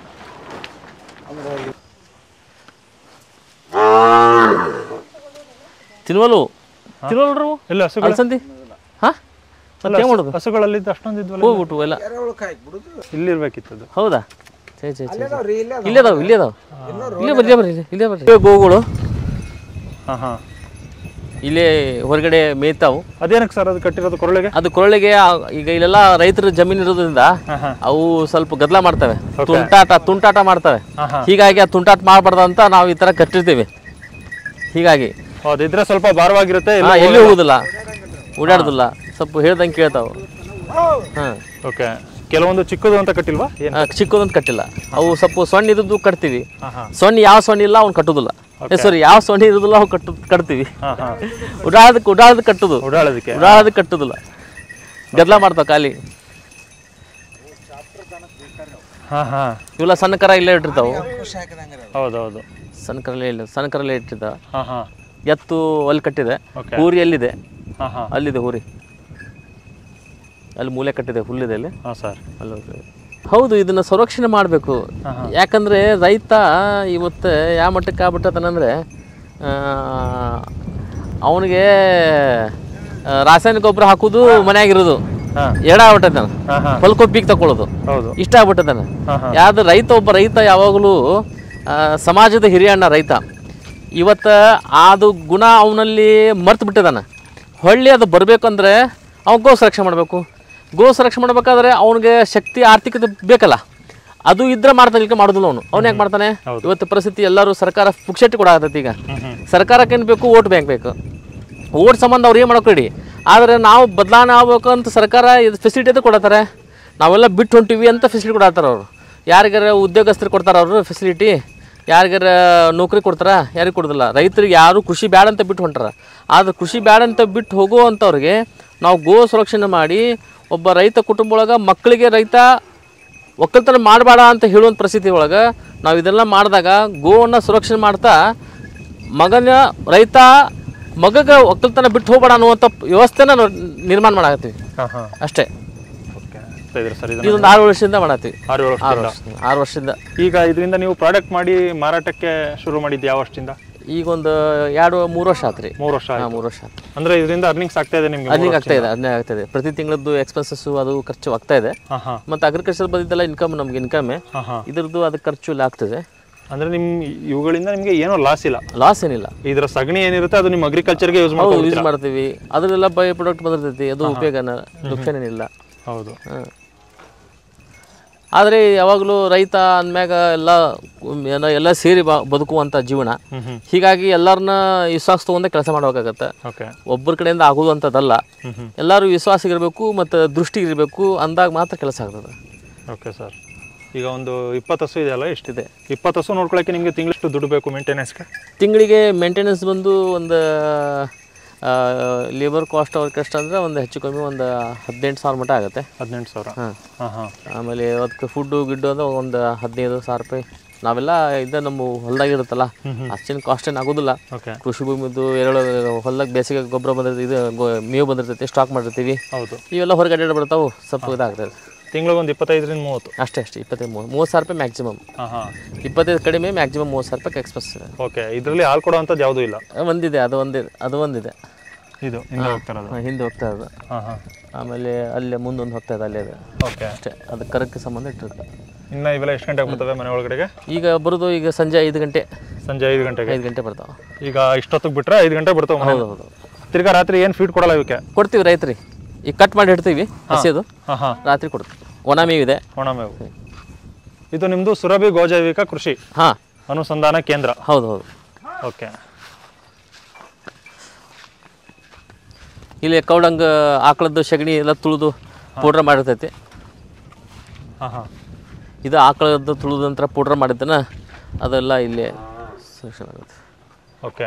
ತಿನ್ವಲು ತಿನ್ವಲ್ರು ಇಲ್ಲ ಹಸುಗಳು ಅಲ್ಸಂದಿ ಹಾಂ ಮತ್ತೆ ಏನು ಮಾಡೋದು ಹಸುಗಳಲ್ಲಿ ಅಷ್ಟೊಂದು ಇದ್ವಲ್ಲ ಹೋಗ್ಬಿಟ್ಟು ಎಲ್ಲ ಇಲ್ಲಿರ್ಬೇಕಿತ್ತು ಅದು ಹೌದಾ ಛೇ ಛೇ ಛೇ ಇಲ್ಲೇ ಅದಾವ ಇಲ್ಲೇ ಅದಾವ ಇಲ್ಲೇ ಬರ್ರಿ ಬರ್ರಿ ಇಲ್ಲೇ ಬರ್ರಿ ಗೋಗಳು ಹಾಂ ಹಾಂ ಇಲ್ಲೇ ಹೊರಗಡೆ ಮೇಯ್ತಾವು ಅದೇನಕ್ಕೆ ಸರ್ ಅದು ಕಟ್ಟಿರೋದು ಕೊರಳಿಗೆ ಅದು ಕೊರಳಿಗೆ ಆ- ಈಗ ಇಲ್ಲೆಲ್ಲ ರೈತರ ಜಮೀನು ಇರೋದ್ರಿಂದ ಹಾಂ ಹಾಂ ಅವು ಸ್ವಲ್ಪ ಗದ್ದಲ ಮಾಡ್ತವೆ ತುಂಟಾಟ ತುಂಟಾಟ ಮಾಡ್ತವೆ ಹಾಂ ಹಾಂ ಹೀಗಾಗಿ ಆ ತುಂಟಾಟ ಮಾಡಬಾರ್ದು ಅಂತ ನಾವು ಈ ಥರ ಕಟ್ಟಿರ್ತೀವಿ ಹೀಗಾಗಿ ಅದಿದ್ರೆ ಸ್ವಲ್ಪ ಭಾರವಾಗಿರುತ್ತೆ ಹಾ ಎಲ್ಲಿ ಹೋಗುದಿಲ್ಲ ಓಡಾಡುದಿಲ್ಲ ಸ್ವಲ್ಪ ಹೇಳ್ದಂಗೆ ಕೇಳ್ತಾವು ಹಾಂ ಓಕೆ ಕೆಲವೊಂದು ಚಿಕ್ಕದು ಅಂತ ಕಟ್ಟಿಲ್ವಾ ಏನು ಚಿಕ್ಕದಂತ ಕಟ್ಟಿಲ್ಲ ಅವು ಸ್ವಲ್ಪ ಸೊಣ್ಣ ಇದ್ದದ್ದು ಕಟ್ತೀವಿ ಹಾಂ ಹಾಂ ಸೊನ್ನೆ ಯಾವ ಸೊನ್ನೆ ಇಲ್ಲ ಅವ್ನು ಕಟ್ಟುದಿಲ್ಲ ಸಾರಿ ಯಾವ ಸೊನ್ನೆ ಇರೋದಿಲ್ಲ ಅವ್ನು ಕಟ್ಟು ಕಟ್ತೀವಿ ಹಾಂ ಹಾಂ ಉಡಾಳದಕ್ಕೆ ಉಡಾಳದ ಕಟ್ಟುದು ಓಡಾಡೋದಕ್ಕೆ ಉಡಾಳದ ಕಟ್ಟುದಿಲ್ಲ ಗದ್ದಲ ಮಾಡ್ತಾವ ಖಾಲಿ ಹಾಂ ಹಾಂ ಇವೆಲ್ಲ ಸಣ್ಣ ಕರ ಇಲ್ಲೇ ಇಟ್ಟಿರ್ತಾವು ಹೌದೌದು ಸಣ್ಣ ಕರಲ್ಲೇ ಇಲ್ಲ ಸಣ್ಣ ಕರಲ್ಲೇ ಇಟ್ಟಿರ್ತಾವ ಹಾಂ ಹಾಂ ಎತ್ತು ಅಲ್ಲಿ ಕಟ್ಟಿದೆ ಓಕೆ ಊರಿ ಎಲ್ಲಿದೆ ಹಾಂ ಹಾಂ ಅಲ್ಲಿದೆ ಊರಿ ಅಲ್ಲಿ ಮೂಲೆ ಕಟ್ಟಿದೆ ಹುಲ್ಲಿದೆ ಅಲ್ಲಿ ಹಾಂ ಸರ್ ಅಲ್ಲಿ ಹೋಗ್ತದೆ. ಹೌದು ಇದನ್ನ ಸಂರಕ್ಷಣೆ ಮಾಡಬೇಕು ಹಾಂ ಹಾಂ ಯಾಕಂದ್ರೆ ರೈತ ಇವತ್ತು ಯಾವ ಮಟ್ಟಕ್ಕೆ ಆಗ್ಬಿಟ್ಟತನಂದ್ರೆ ಅವನಿಗೆ ರಾಸಾಯನಿಕ ಗೊಬ್ಬರ ಹಾಕೋದು ಮನ್ಯಾಗಿರೋದು ಹಾಂ ಎಡ ಆಗ್ಬಿಟ್ಟತಾನ ಹಾಂ ಹಾಂ ಹೊಲ್ಕೊಬ್ಬಿಗೆ ತಗೊಳ್ಳೋದು ಹೌದು ಇಷ್ಟ ಆಗ್ಬಿಟ್ಟತಾನ ಹಾಂ ಹಾಂ ಯಾವ್ದು ರೈತ ಒಬ್ಬ ರೈತ ಯಾವಾಗಲೂ ಆ, ಸಮಾಜದ ಹಿರಿಯಣ್ಣ ರೈತ ಇವತ್ತು ಅದು ಗುಣ ಅವನಲ್ಲಿ ಮರ್ತು ಬಿಟ್ಟಿದಾನ ಹೊಳ್ಳಿ ಅದು ಬರಬೇಕಂದ್ರೆ ಅವ್ನು ಗೋ ಸಂರಕ್ಷಣೆ ಮಾಡಬೇಕು ಗೋ ಸಂರಕ್ಷಣೆ ಮಾಡ್ಬೇಕಾದ್ರೆ ಅವನಿಗೆ ಶಕ್ತಿ ಆರ್ಥಿಕತೆ ಬೇಕಲ್ಲ ಅದು ಇದ್ರೆ ಮಾಡ್ತಾನೆ ಈಗ ಮಾಡೋದಿಲ್ಲ ಅವನು ಅವ್ನು ಯಾಕೆ ಮಾಡ್ತಾನೆ ಇವತ್ತು ಪರಿಸ್ಥಿತಿ ಎಲ್ಲರೂ ಸರ್ಕಾರ ಪುಕ್ಷಟ್ಟಿ ಕೂಡ ಆಗತೈತಿ ಈಗ ಹ್ಞೂ ಹ್ಞೂ ಸರ್ಕಾರಕ್ಕೆ ಏನು ಬೇಕು ಓಟ್ ಬ್ಯಾಂಕ್ ಬೇಕು ಓಟ್ ಸಂಬಂಧ ಅವ್ರು ಏನು ಮಾಡೋಕೆ ರೆಡಿ ಆದರೆ ನಾವು ಬದಲಾವಣೆ ಆಗ್ಬೇಕು ಅಂತ ಸರ್ಕಾರ ಇದು ಫೆಸಿಲಿಟಿ ಅಂತ ಕೊಡತ್ತಾರೆ ನಾವೆಲ್ಲ ಬಿಟ್ಟು ಹೊಂಟಿವಿ ಅಂತ ಫೆಸಿಲಿಟಿ ಕೊಡತ್ತಾರ ಅವರು ಯಾರಿಗಾರ ಉದ್ಯೋಗಸ್ಥರು ಕೊಡ್ತಾರ ಅವರು ಫೆಸಿಲಿಟಿ ಯಾರಿಗಾರ ನೌಕರಿ ಕೊಡ್ತಾರ ಯಾರಿಗೆ ಕೊಡೋದಿಲ್ಲ ರೈತರಿಗೆ ಯಾರು ಕೃಷಿ ಬ್ಯಾಡ ಅಂತ ಬಿಟ್ಟು ಹೊಂಟಾರ ಆದ್ರೆ ಕೃಷಿ ಬ್ಯಾಡ ಅಂತ ಬಿಟ್ಟು ಹೋಗುವಂಥವ್ರಿಗೆ ನಾವು ಗೋ ಸಂರಕ್ಷಣೆ ಮಾಡಿ ಒಬ್ಬ ರೈತ ಕುಟುಂಬ ಒಳಗೆ ಮಕ್ಕಳಿಗೆ ರೈತ ಒಕ್ಕಲ್ತನ ಮಾಡಬೇಡ ಅಂತ ಹೇಳುವಂಥ ಪರಿಸ್ಥಿತಿ ಒಳಗೆ ನಾವು ಇದೆಲ್ಲ ಮಾಡಿದಾಗ ಗೋವನ್ನು ಸುರಕ್ಷಣೆ ಮಾಡ್ತಾ ಮಗನ ರೈತ ಮಗಗೆ ಒಕ್ಕಲ್ತನ ಬಿಟ್ಟು ಹೋಗ್ಬೇಡ ಅನ್ನುವಂಥ ವ್ಯವಸ್ಥೆನ ನಾವು ನಿರ್ಮಾಣ ಮಾಡಾಕತ್ತೀವಿ ಹಾಂ ಹಾಂ ಅಷ್ಟೇ ಓಕೆ ಅಂತ ಇದ್ರಿ ಸರ್ ಇದನ್ನ ಇದೊಂದು ಆರು ವರ್ಷದಿಂದ ಮಾಡತ್ತೀವಿ ಆರು ಏಳು ಆರು ವರ್ಷದಿಂದ ವರ್ಷದಿಂದ ಆರು ವರ್ಷದಿಂದ ಈಗ ಇದರಿಂದ ನೀವು ಪ್ರಾಡಕ್ಟ್ ಮಾಡಿ ಮಾರಾಟಕ್ಕೆ ಶುರು ಮಾಡಿದ್ದು ಯಾವ ವರ್ಷದಿಂದ ಈಗ ಒಂದು ಎರಡು ಮೂರು ವರ್ಷ ಆತ್ರಿ ಮೂರು ವರ್ಷ ಆಯ್ತು ಹಾಂ ಮೂರು ವರ್ಷ ಆಯ್ತು ಅಂದ್ರೆ ಇದರಿಂದ ಅರ್ನಿಂಗ್ಸ್ ಆಗ್ತಾ ಇದೆ ನಿಮ್ಗೆ ಅರ್ನಿಂಗ್ ಆಗ್ತಾ ಇದೆ ಅರ್ನಿಂಗ್ ಆಗ್ತಾ ಇದೆ ಪ್ರತಿ ತಿಂಗಳದ್ದು ಎಕ್ಸ್ಪೆನ್ಸಸ್ಸು ಅದು ಖರ್ಚು ಆಗ್ತಾ ಇದೆ ಹಾಂ ಹಾಂ ಮತ್ತು ಅಗ್ರಿಕಲ್ಚರ್ ಬಂದಿದ್ದೆಲ್ಲ ಇನ್ಕಮ್ ನಮ್ಗೆ ಇನ್ಕಮೇ ಹಾಂ ಹಾಂ ಇದ್ರದ್ದು ಅದಕ್ಕೆ ಖರ್ಚು ಎಲ್ಲ ಆಗ್ತದೆ ಅಂದ್ರೆ ನಿಮ್ ಇವುಗಳಿಂದ ನಿಮ್ಗೆ ಏನೋ ಲಾಸ್ ಇಲ್ಲ ಲಾಸ್ ಏನಿಲ್ಲ ಇದರ ಸಗಣಿ ಏನಿರುತ್ತೆ ಅದು ನಿಮ್ಮ ಅಗ್ರಿಕಲ್ಚರ್ಗೆ ಯೂಸ್ ಹೌದು ಮಾಡ್ಬೋದು ಯೂಸ್ ಮಾಡ್ತೀವಿ ಅದರಲ್ಲ ಬೈ ಪ್ರಾಡಕ್ಟ್ ಬಂದಿರ್ತೈತಿ ಅದು ಉಪಯೋಗನ ನುಕ್ಸಾನೇನಿಲ್ಲ ಹೌದು ಹಾಂ ಆದರೆ ಯಾವಾಗಲೂ ರೈತ ಅಂದಮ್ಯಾಗ ಎಲ್ಲ ಏನೋ ಎಲ್ಲ ಸೇರಿ ಬ ಬದುಕುವಂಥ ಜೀವನ ಹ್ಮ್ ಹ್ಮ್ ಹೀಗಾಗಿ ಎಲ್ಲರನ್ನ ವಿಶ್ವಾಸ ತೊಗೊಂಡೆ ಕೆಲಸ ಮಾಡಬೇಕಾಗತ್ತೆ ಓಕೆ ಒಬ್ಬರ ಕಡೆಯಿಂದ ಆಗೋದು ಅಂಥದ್ದಲ್ಲ ಹ್ಮ್ ಹ್ಮ್ ಎಲ್ಲರೂ ವಿಶ್ವಾಸ ಇರಬೇಕು ಮತ್ತು ದೃಷ್ಟಿ ಇರಬೇಕು ಅಂದಾಗ ಮಾತ್ರ ಕೆಲಸ ಆಗ್ತದೆ ಓಕೆ ಸರ್ ಈಗ ಒಂದು ಇಪ್ಪತ್ತು ಹಸು ಇದೆಯಲ್ಲ ಎಷ್ಟಿದೆ ಇದೆ ಇಪ್ಪತ್ತು ಹಸು ನೋಡ್ಕೊಳಕ್ಕೆ ನಿಮಗೆ ತಿಂಗಳಷ್ಟು ದುಡ್ಡು ಬೇಕು ಮೇಂಟೆನೆನ್ಸ್ಗೆ ತಿಂಗಳಿಗೆ ಮೇಂಟೆನೆನ್ಸ್ ಬಂದು ಒಂದು ಲೇಬರ್ ಕಾಸ್ಟ್ ಅವ್ರ ಕಷ್ಟ ಅಂದರೆ ಒಂದು ಹೆಚ್ಚು ಕಮ್ಮಿ ಒಂದು ಹದಿನೆಂಟು ಸಾವಿರ ಮಟ್ಟ ಆಗುತ್ತೆ ಹದಿನೆಂಟು ಸಾವಿರ ಹಾಂ ಹಾಂ ಹಾಂ ಆಮೇಲೆ ಅದಕ್ಕೆ ಫುಡ್ಡು ಗಿಡ್ಡು ಅಂದ್ರೆ ಒಂದು ಹದಿನೈದು ಸಾವಿರ ರೂಪಾಯಿ ನಾವೆಲ್ಲ ಇದು ನಮ್ಮ ಹೊಲ್ದಾಗ ಇರುತ್ತಲ್ಲ ಅಷ್ಟೇನು ಕಾಸ್ಟ್ ಏನು ಆಗೋದಿಲ್ಲ ಓಕೆ ಕೃಷಿ ಭೂಮಿದು ಎರಡು ಹೊಲ್ದಾಗ ಬೇಸಿಗೆ ಗೊಬ್ಬರ ಬಂದಿರ್ತೈತಿ ಇದು ಗೊ- ಮೇವು ಬಂದಿರ್ತೈತಿ ಸ್ಟಾಕ್ ಮಾಡಿರ್ತೀವಿ ಹೌದು ಇವೆಲ್ಲ ಹೊರಗಡೆ ಬರ್ತಾವೆ ಸ್ವಲ್ಪ ಇದಾಗ್ತದೆ ತಿಂಗಳಿಗೆ ಒಂದು ಇಪ್ಪತ್ತೈದರಿಂದ ಮೂವತ್ತು ಅಷ್ಟೇ ಅಷ್ಟೇ ಇಪ್ಪತ್ತೈದು ಮೂವತ್ತು ಮೂವತ್ತು ಸಾವಿರ ರೂಪಾಯಿ ಮ್ಯಾಕ್ಸಿಮಮ್ ಹಾಂ ಹಾಂ ಇಪ್ಪತ್ತೈದು ಕಡಿಮೆ ಮ್ಯಾಕ್ಸಿಮಮ್ ಮೂವತ್ತು ಸಾವಿರ ರೂಪಾಯಿ ಎಕ್ಸ್ಪ್ರೆಸ್ ಓಕೆ ಇದರಲ್ಲಿ ಹಾಲು ಕೊಡೋ ಅಂಥದ್ದು ಯಾವುದೂ ಇಲ್ಲ ಒಂದಿದೆ ಅದು ಒಂದಿದೆ ಅದು ಒಂದಿದೆ ಇದು ಹಿಂದೆ ಹೋಗ್ತಿರೋದು ಹಾಂ, ಹಿಂದೆ ಹೋಗ್ತಾ ಇದೆ ಹಾಂ ಹಾಂ ಆಮೇಲೆ ಅಲ್ಲೇ ಮುಂದೊಂದು ಹೋಗ್ತಾ ಇದೆ ಅಲ್ಲೇ ಇದೆ ಓಕೆ ಅಷ್ಟೇ ಅದು ಕರಕ್ಕೆ ಸಂಬಂಧ ಇಟ್ಟಿರುತ್ತೆ ಇನ್ನ ಇವೆಲ್ಲ ಎಷ್ಟು ಗಂಟೆಗೆ ಬರ್ತವೆ ಮನೆ ಒಳಗಡೆಗೆ ಈಗ ಬರೋದು ಈಗ ಸಂಜೆ ಐದು ಗಂಟೆ ಸಂಜೆ ಐದು ಗಂಟೆಗೆ ಐದು ಗಂಟೆ ಬರ್ತಾವೆ ಈಗ ಇಷ್ಟೊತ್ತಿಗೆ ಬಿಟ್ರೆ ಐದು ಗಂಟೆ ಬಿಡ್ತಾವೆ ಮನೆ ಹೌದು ಹೌದು ತಿರ್ಗಾ ರಾತ್ರಿ ಏನು ಫೀಡ್ ಕೊಡಲ್ಲ ಇವಕ್ಕೆ ಕೊಡ್ತೀವಿ ರೈತರಿ ಈಗ ಕಟ್ ಮಾಡಿ ಇಡ್ತೀವಿ ಹಸಿದು ಹಾಂ ಹಾಂ ರಾತ್ರಿ ಕೊಡ್ತೀವಿ ಒಣ ಮೇವಿದೆ ಒಣಮೇವು ಇದು ನಿಮ್ಮದು ಸುರಭಿ ಗೋಜೈವಿಕ ಕೃಷಿ ಹಾಂ ಅನುಸಂಧಾನ ಕೇಂದ್ರ ಹೌದು ಹೌದು ಓಕೆ ಇಲ್ಲಿ ಕೌಡಂಗ ಆಕಳದ್ದು ಸಗಣಿ ಎಲ್ಲ ತುಳಿದು ಪೌಡ್ರ್ ಮಾಡಿರ್ತೈತಿ ಹಾಂ ಹಾಂ ಇದು ಆಕಳದ್ದು ತುಳಿದ ನಂತರ ಪೌಡ್ರ್ ಮಾಡಿದ್ದನ ಅದೆಲ್ಲ ಇಲ್ಲಿ ಸೆಕ್ಷನ್ ಆಗುತ್ತೆ ಓಕೆ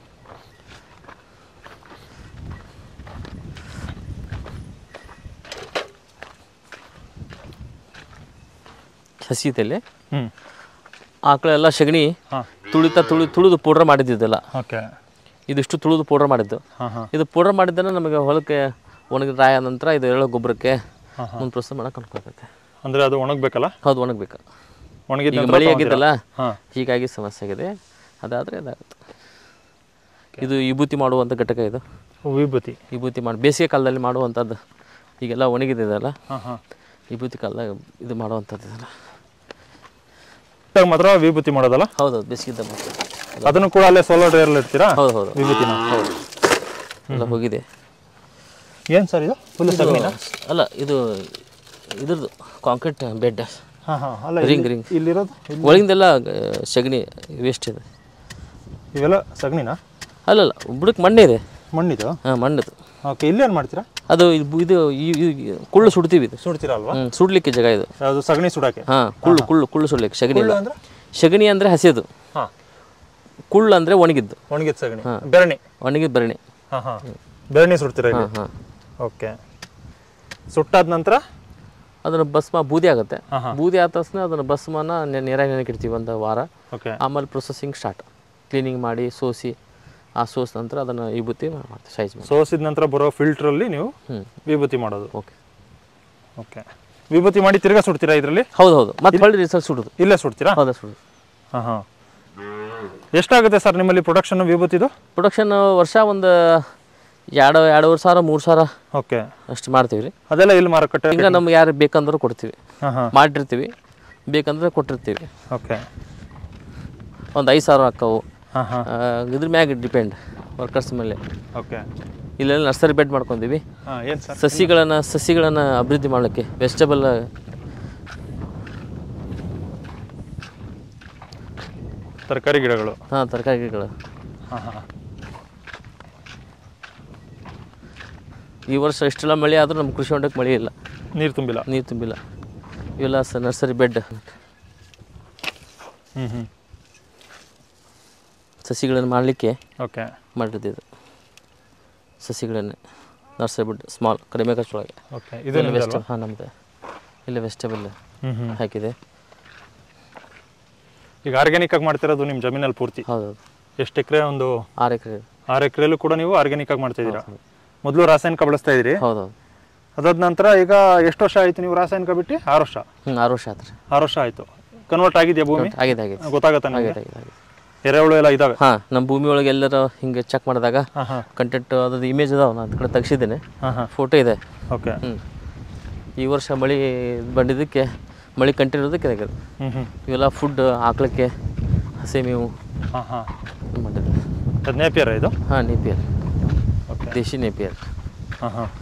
ಹಸಿತಲ್ಲಿ ಹ್ಞೂ ಆಕಳೆಲ್ಲ ಸಗಣಿ ಹಾಂ ತುಳಿತಾ ತುಳಿ ತುಳಿದು ಪೌಡ್ರ್ ಮಾಡಿದ್ದಿದ್ದೆಲ್ಲ ಓಕೆ ಇದಿಷ್ಟು ತುಳಿದು ಪೌಡ್ರ್ ಮಾಡಿದ್ದು ಹಾಂ ಹಾಂ ಇದು ಪೌಡ್ರ್ ಮಾಡಿದ್ದನ ನಮಗೆ ಹೊಲಕ್ಕೆ ಒಣಗಿದ ರಾಯ ನಂತರ ಇದು ಎಳ್ಳು ಗೊಬ್ಬರಕ್ಕೆ ಹಾಂ, ಮುಂದೆ ಪ್ರೊಸೆಸ್ ಮಾಡಕ್ಕೆ ಅನ್ಕೊಳ್ತೈತೆ ಅಂದರೆ ಅದು ಒಣಗಬೇಕಲ್ಲ ಹೌದು ಒಣಗಬೇಕು ಒಣಗಿದ ಈಗ ನಂತರ ಮಳೆ ಆಗಿದ್ದಲ್ಲ ಹಾಂ ಹೀಗಾಗಿ ಸಮಸ್ಯೆ ಆಗಿದೆ ಅದಾದರೆ ಇದಾಗುತ್ತೆ ಇದು ವಿಭೂತಿ ಮಾಡುವಂಥ ಘಟಕ ಇದು ವಿಭೂತಿ ವಿಭೂತಿ ಮಾಡಿ ಬೇಸಿಗೆ ಕಾಲದಲ್ಲಿ ಮಾಡುವಂಥದ್ದು ಈಗೆಲ್ಲ ಒಣಗಿದೆಯಲ್ಲ ಹಾಂ ಹಾಂ ವಿಭೂತಿ ಕಾಲದಾಗ ಇದು ಮಾಡುವಂಥದ್ದು ಇದೆಲ್ಲ ಇವಾಗ ಮಾತ್ರ ವಿಭೂತಿ ಮಾಡೋದಲ್ಲ ಹೌದೌದು ಬೇಸಿಗೆ ಮಾತ್ರ ಅದನ್ನು ಕೂಡ ಅಲ್ಲೇ ಸೋಲಾರ್ ಡ್ರೈಯರ್ಲಿ ಇಡ್ತೀರಾ ಹೌದು ಹೌದು ವಿಭೂತಿನ ಹೌದು ಎಲ್ಲ ಹೋಗಿದೆ ಏನು ಸರ್ ಇದು ಫುಲ್ ಸಗಣಿನ ಅಲ್ಲ ಇದು ಇದ್ರದ್ದು ಕಾಂಕ್ರೀಟ್ ಬೆಡ್ ಹಾಂ ಹಾಂ ಅಲ್ಲ ರಿಂಗ್ ರಿಂಗ್ ಇಲ್ಲಿರೋದು ಒಳಗಿಂದೆಲ್ಲ ಆ, ಸಗಣಿ ವೇಸ್ಟ್ ಇದೆ ಇವೆಲ್ಲ ಸಗಣಿನ ಅಲ್ಲಲ್ಲ ಬುಡಕ್ಕೆ ಮಣ್ಣೆ ಇದೆ ಮಣ್ಣಿದು ಹಾಂ ಮಣ್ಣದು ಓಕೆ ಇಲ್ಲಿ ಏನು ಮಾಡ್ತೀರಾ ಅದು ಇದು ಇದು ಈ- ಈ- ಕುಳ್ಳು ಸುಡ್ತೀವಿ ಇದು ಸುಡ್ತೀರಾ ಅಲ್ವಾ ಹ್ಞೂ ಸುಡ್ಲಿಕ್ಕೆ ಜಾಗ ಇದು ಯಾವುದು ಸಗಣಿ ಸುಡಕ್ಕೆ ಹಾಂ ಕುಳ್ಳು ಕುಳ್ಳು ಕುಳ್ಳು ಸುಡ್ಲಿಕ್ಕೆ ಸಗಣಿ ಇಲ್ಲ ಅಂದ್ರೆ ಸಗಣಿ ಅಂದರೆ ಹಸಿದು ಹಾಂ ಕುಳ್ಳು ಅಂದರೆ ಒಣಗಿದ್ದು ಒಣಗಿದ ಸಗಣಿ ಬೆರಣಿ ಒಣಗಿದ ಬರಣಿ ಹಾಂ ಹಾಂ ಬೆರಣಿ ಸುಡ್ತೀರಾ ಇಲ್ಲಿ ಹಾಂ ಹಾಂ ಓಕೆ ಸುಟ್ಟಾದ ನಂತರ ಅದನ್ನು ಭಸ್ಮ ಬೂದಿ ಆಗುತ್ತೆ ಹಾಂ ಹಾಂ ಬೂದಿ ಆದ ತಕ್ಷಣ ಅದನ್ನು ಭಸ್ಮನ ನೆ- ನೀರಾಗಿ ನೆನಕಿಡ್ತೀವಿ ಒಂದು ವಾರ ಓಕೆ ಆಮೇಲೆ ಪ್ರೊಸೆಸಿಂಗ್ ಸ್ಟಾರ್ಟ್ ಕ್ಲೀನಿಂಗ್ ಮಾಡಿ ಸೋಸಿ ಆ ಸೋಸ್ ನಂತರ ಅದನ್ನು ವಿಭೂತಿ ಮಾಡ್ತೀವಿ ಸೈಜ್ ಮಾಡಿ ಸೋಸಿದ ನಂತರ ಬರೋ ಫಿಲ್ಟ್ರಲ್ಲಿ ನೀವು ಹ್ಞೂ ವಿಭೂತಿ ಮಾಡೋದು ಓಕೆ ಓಕೆ ವಿಭೂತಿ ಮಾಡಿ ತಿರ್ಗಾ ಸುಡ್ತೀರಾ ಇದರಲ್ಲಿ ಹೌದು ಹೌದು ಮತ್ತೆ ಹೊಳ್ಳಿ ರಿಸಲ್ಟ್ ಸುಡೋದು ಇಲ್ಲೇ ಸುಡ್ತೀರಾ ಹೌದಾ ಸುಡೋದು ಹಾಂ ಹಾಂ ಎಷ್ಟಾಗುತ್ತೆ ಸರ್ ನಿಮ್ಮಲ್ಲಿ ಪ್ರೊಡಕ್ಷನ್ ವಿಭೂತಿದು ಪ್ರೊಡಕ್ಷನ್ ವರ್ಷ ಒಂದು ಎರಡು ಎರಡೂವರೆ ಸಾವಿರ ಮೂರು ಸಾವಿರ ಓಕೆ ಅಷ್ಟು ಮಾಡ್ತೀವಿ ರೀ ಅದೆಲ್ಲ ಇಲ್ಲಿ ಮಾರುಕಟ್ಟೆ ಹಿಂಗೆ ನಮ್ಗೆ ಯಾರು ಬೇಕಂದ್ರೂ ಕೊಡ್ತೀವಿ ಹಾಂ ಹಾಂ ಮಾಡಿರ್ತೀವಿ ಬೇಕಂದ್ರೆ ಕೊಟ್ಟಿರ್ತೀವಿ ಓಕೆ ಒಂದು ಐದು ಸಾವಿರ ಹಾಕವು ಹಾಂ ಹಾಂ ಆ, ಇದ್ರ ಮ್ಯಾಗ ಡಿಪೆಂಡ್ ವರ್ಕರ್ಸ್ ಮೇಲೆ ಓಕೆ ಇಲ್ಲೆಲ್ಲ ನರ್ಸರಿ ಬೆಡ್ ಮಾಡ್ಕೊಂತೀವಿ ಹಾಂ ಏನು ಸರ್ ಸಸಿಗಳನ್ನು ಸಸಿಗಳನ್ನು ಅಭಿವೃದ್ಧಿ ಮಾಡಲಿಕ್ಕೆ ವೆಜಿಟಬಲ್ ತರಕಾರಿ ಗಿಡಗಳು ಹಾಂ ತರಕಾರಿ ಗಿಡಗಳು ಹಾಂ ಹಾಂ ಈ ವರ್ಷ ಇಷ್ಟೆಲ್ಲ ಮಳೆ ಆದರೂ ನಮ್ಮ ಕೃಷಿ ಹೊಂಡಕ್ಕೆ ಮಳೆ ಇಲ್ಲ ನೀರು ತುಂಬಿಲ್ಲ ನೀರು ತುಂಬಿಲ್ಲ ಇವೆಲ್ಲ ಸ ನರ್ಸರಿ ಬೆಡ್ ಹ್ಞೂ ಹ್ಞೂ ಸಸಿಗಳನ್ನು ಮಾಡಲಿಕ್ಕೆ ಓಕೆ ಮಾಡಿರ್ತಿದ್ದು ಸಸಿಗಳನ್ನು ನರ್ಸರಿ ಬೆಡ್ ಸ್ಮಾಲ್ ಕಡಿಮೆ ಖರ್ಚೊಳಗೆ ಓಕೆ ಇದು ವೆಸ್ಟ್ ಹಾಂ ನಮ್ಮದು ಇಲ್ಲ ವೆಜಿಟಬಲ್ ಹ್ಞೂ ಹ್ಞೂ ಹಾಕಿದೆ ಈಗ ಆರ್ಗ್ಯಾನಿಕ್ ಆಗಿ ಮಾಡ್ತಿರೋದು ನಿಮ್ಮ ಜಮೀನಲ್ಲಿ ಪೂರ್ತಿ ಹೌದೌದು ಎಷ್ಟು ಎಕರೆ ಒಂದು ಆರು ಎಕರೆ ಆರು ಎಕರೆಲ್ಲೂ ಕೂಡ ನೀವು ಆರ್ಗ್ಯಾನಿಕ್ ಆಗಿ ಮಾಡ್ತಾ ಇದ್ದೀರಾ ಮೊದಲು ರಾಸಾಯನಿಕ ಬಳಸ್ತಾ ಇದ್ದೀರಿ ಹೌದೌದು ಅದಾದ ನಂತರ ಈಗ ಎಷ್ಟು ವರ್ಷ ಆಯ್ತು ನೀವು ರಾಸಾಯನಿಕ ಬಿಟ್ಟು ಆರು ವರ್ಷ ಹ್ಞೂ ಆರು ವರ್ಷ ಆತ್ರಿ ಆರು ವರ್ಷ ಆಯ್ತು ಕನ್ವರ್ಟ್ ಆಗಿದೆಯಾ ಭೂಮಿ ಆಗಿದೆ ಆಗಿದೆ ಗೊತ್ತಾಗತ್ತಾ ನಿಮಗೆ ಆಗಿದೆ ಆಗಿದೆ ಆಗಿದೆ ಎರೆಹುಳು ಎಲ್ಲ ಇದಾವೆ ಹಾಂ ನಮ್ಮ ಭೂಮಿ ಒಳಗೆ ಎಲ್ಲರ ಹಿಂಗೆ ಚೆಕ್ ಮಾಡಿದಾಗ ಹಾಂ ಹಾಂ ಕಂಟೆಂಟ್ ಅದ್ರದ್ದು ಇಮೇಜ್ ಅದಾವ ನಾನು ಕಡೆ ತೆಗ್ಸಿದ್ದೇನೆ ಹಾಂ ಹಾಂ ಫೋಟೋ ಇದೆ ಓಕೆ ಹ್ಞೂ ಈ ವರ್ಷ ಮಳೆ ಬಂದಿದ್ದಕ್ಕೆ ಮಳೆ ಕಂಟಿನ್ಯೂದಕ್ಕೆ ಆಗಿದೆ ಹ್ಞೂ ಹ್ಞೂ ಇವೆಲ್ಲ ಫುಡ್ ಹಾಕ್ಲಿಕ್ಕೆ ಹಸಿ ಮೇವು ಹಾಂ ಹಾಂ ಮಾಡಿದ್ವಿ ಅದು ನೇಪಿಯರ ಇದು ಹಾಂ ನೇಪಿಯರ್ ಓಕೆ ದೇಶಿ ನೇಪಿಯರ್ ಹಾಂ ಹಾಂ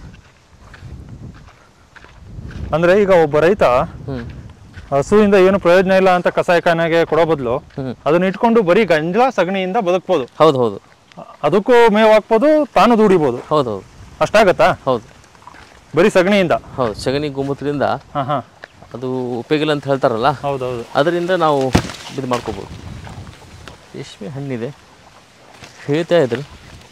ಅಂದರೆ ಈಗ ಒಬ್ಬ ರೈತ ಹ್ಞೂ ಹಸುವಿಂದ ಏನು ಪ್ರಯೋಜನ ಇಲ್ಲ ಅಂತ ಕಸಾಯಖಾನೆಗೆ ಕೊಡೋ ಬದಲು ಹ್ಞೂ ಅದನ್ನ ಇಟ್ಕೊಂಡು ಬರೀ ಗಂಜಲ ಸಗಣಿಯಿಂದ ಬದುಕ್ಬೋದು ಹೌದು ಹೌದು ಅದಕ್ಕೂ ಮೇವು ಹಾಕ್ಬೋದು ತಾನು ದುಡಿಬೋದು ಹೌದು ಹೌದು ಅಷ್ಟಾಗತ್ತಾ ಹೌದು ಬರೀ ಸಗಣಿಯಿಂದ ಹೌದು ಸಗಣಿ ಗೋಮೂತ್ರದಿಂದ ಹಾಂ ಹಾಂ ಅದು ಉಪಯೋಗ ಇಲ್ಲ ಅಂತ ಹೇಳ್ತಾರಲ್ಲ ಹೌದೌದು ಅದರಿಂದ ನಾವು ಇದು ಮಾಡ್ಕೋಬೋದು ರೇಷ್ಮೆ ಹಣ್ಣಿದೆ ಹೇಳ್ತಾ ಇದ್ರು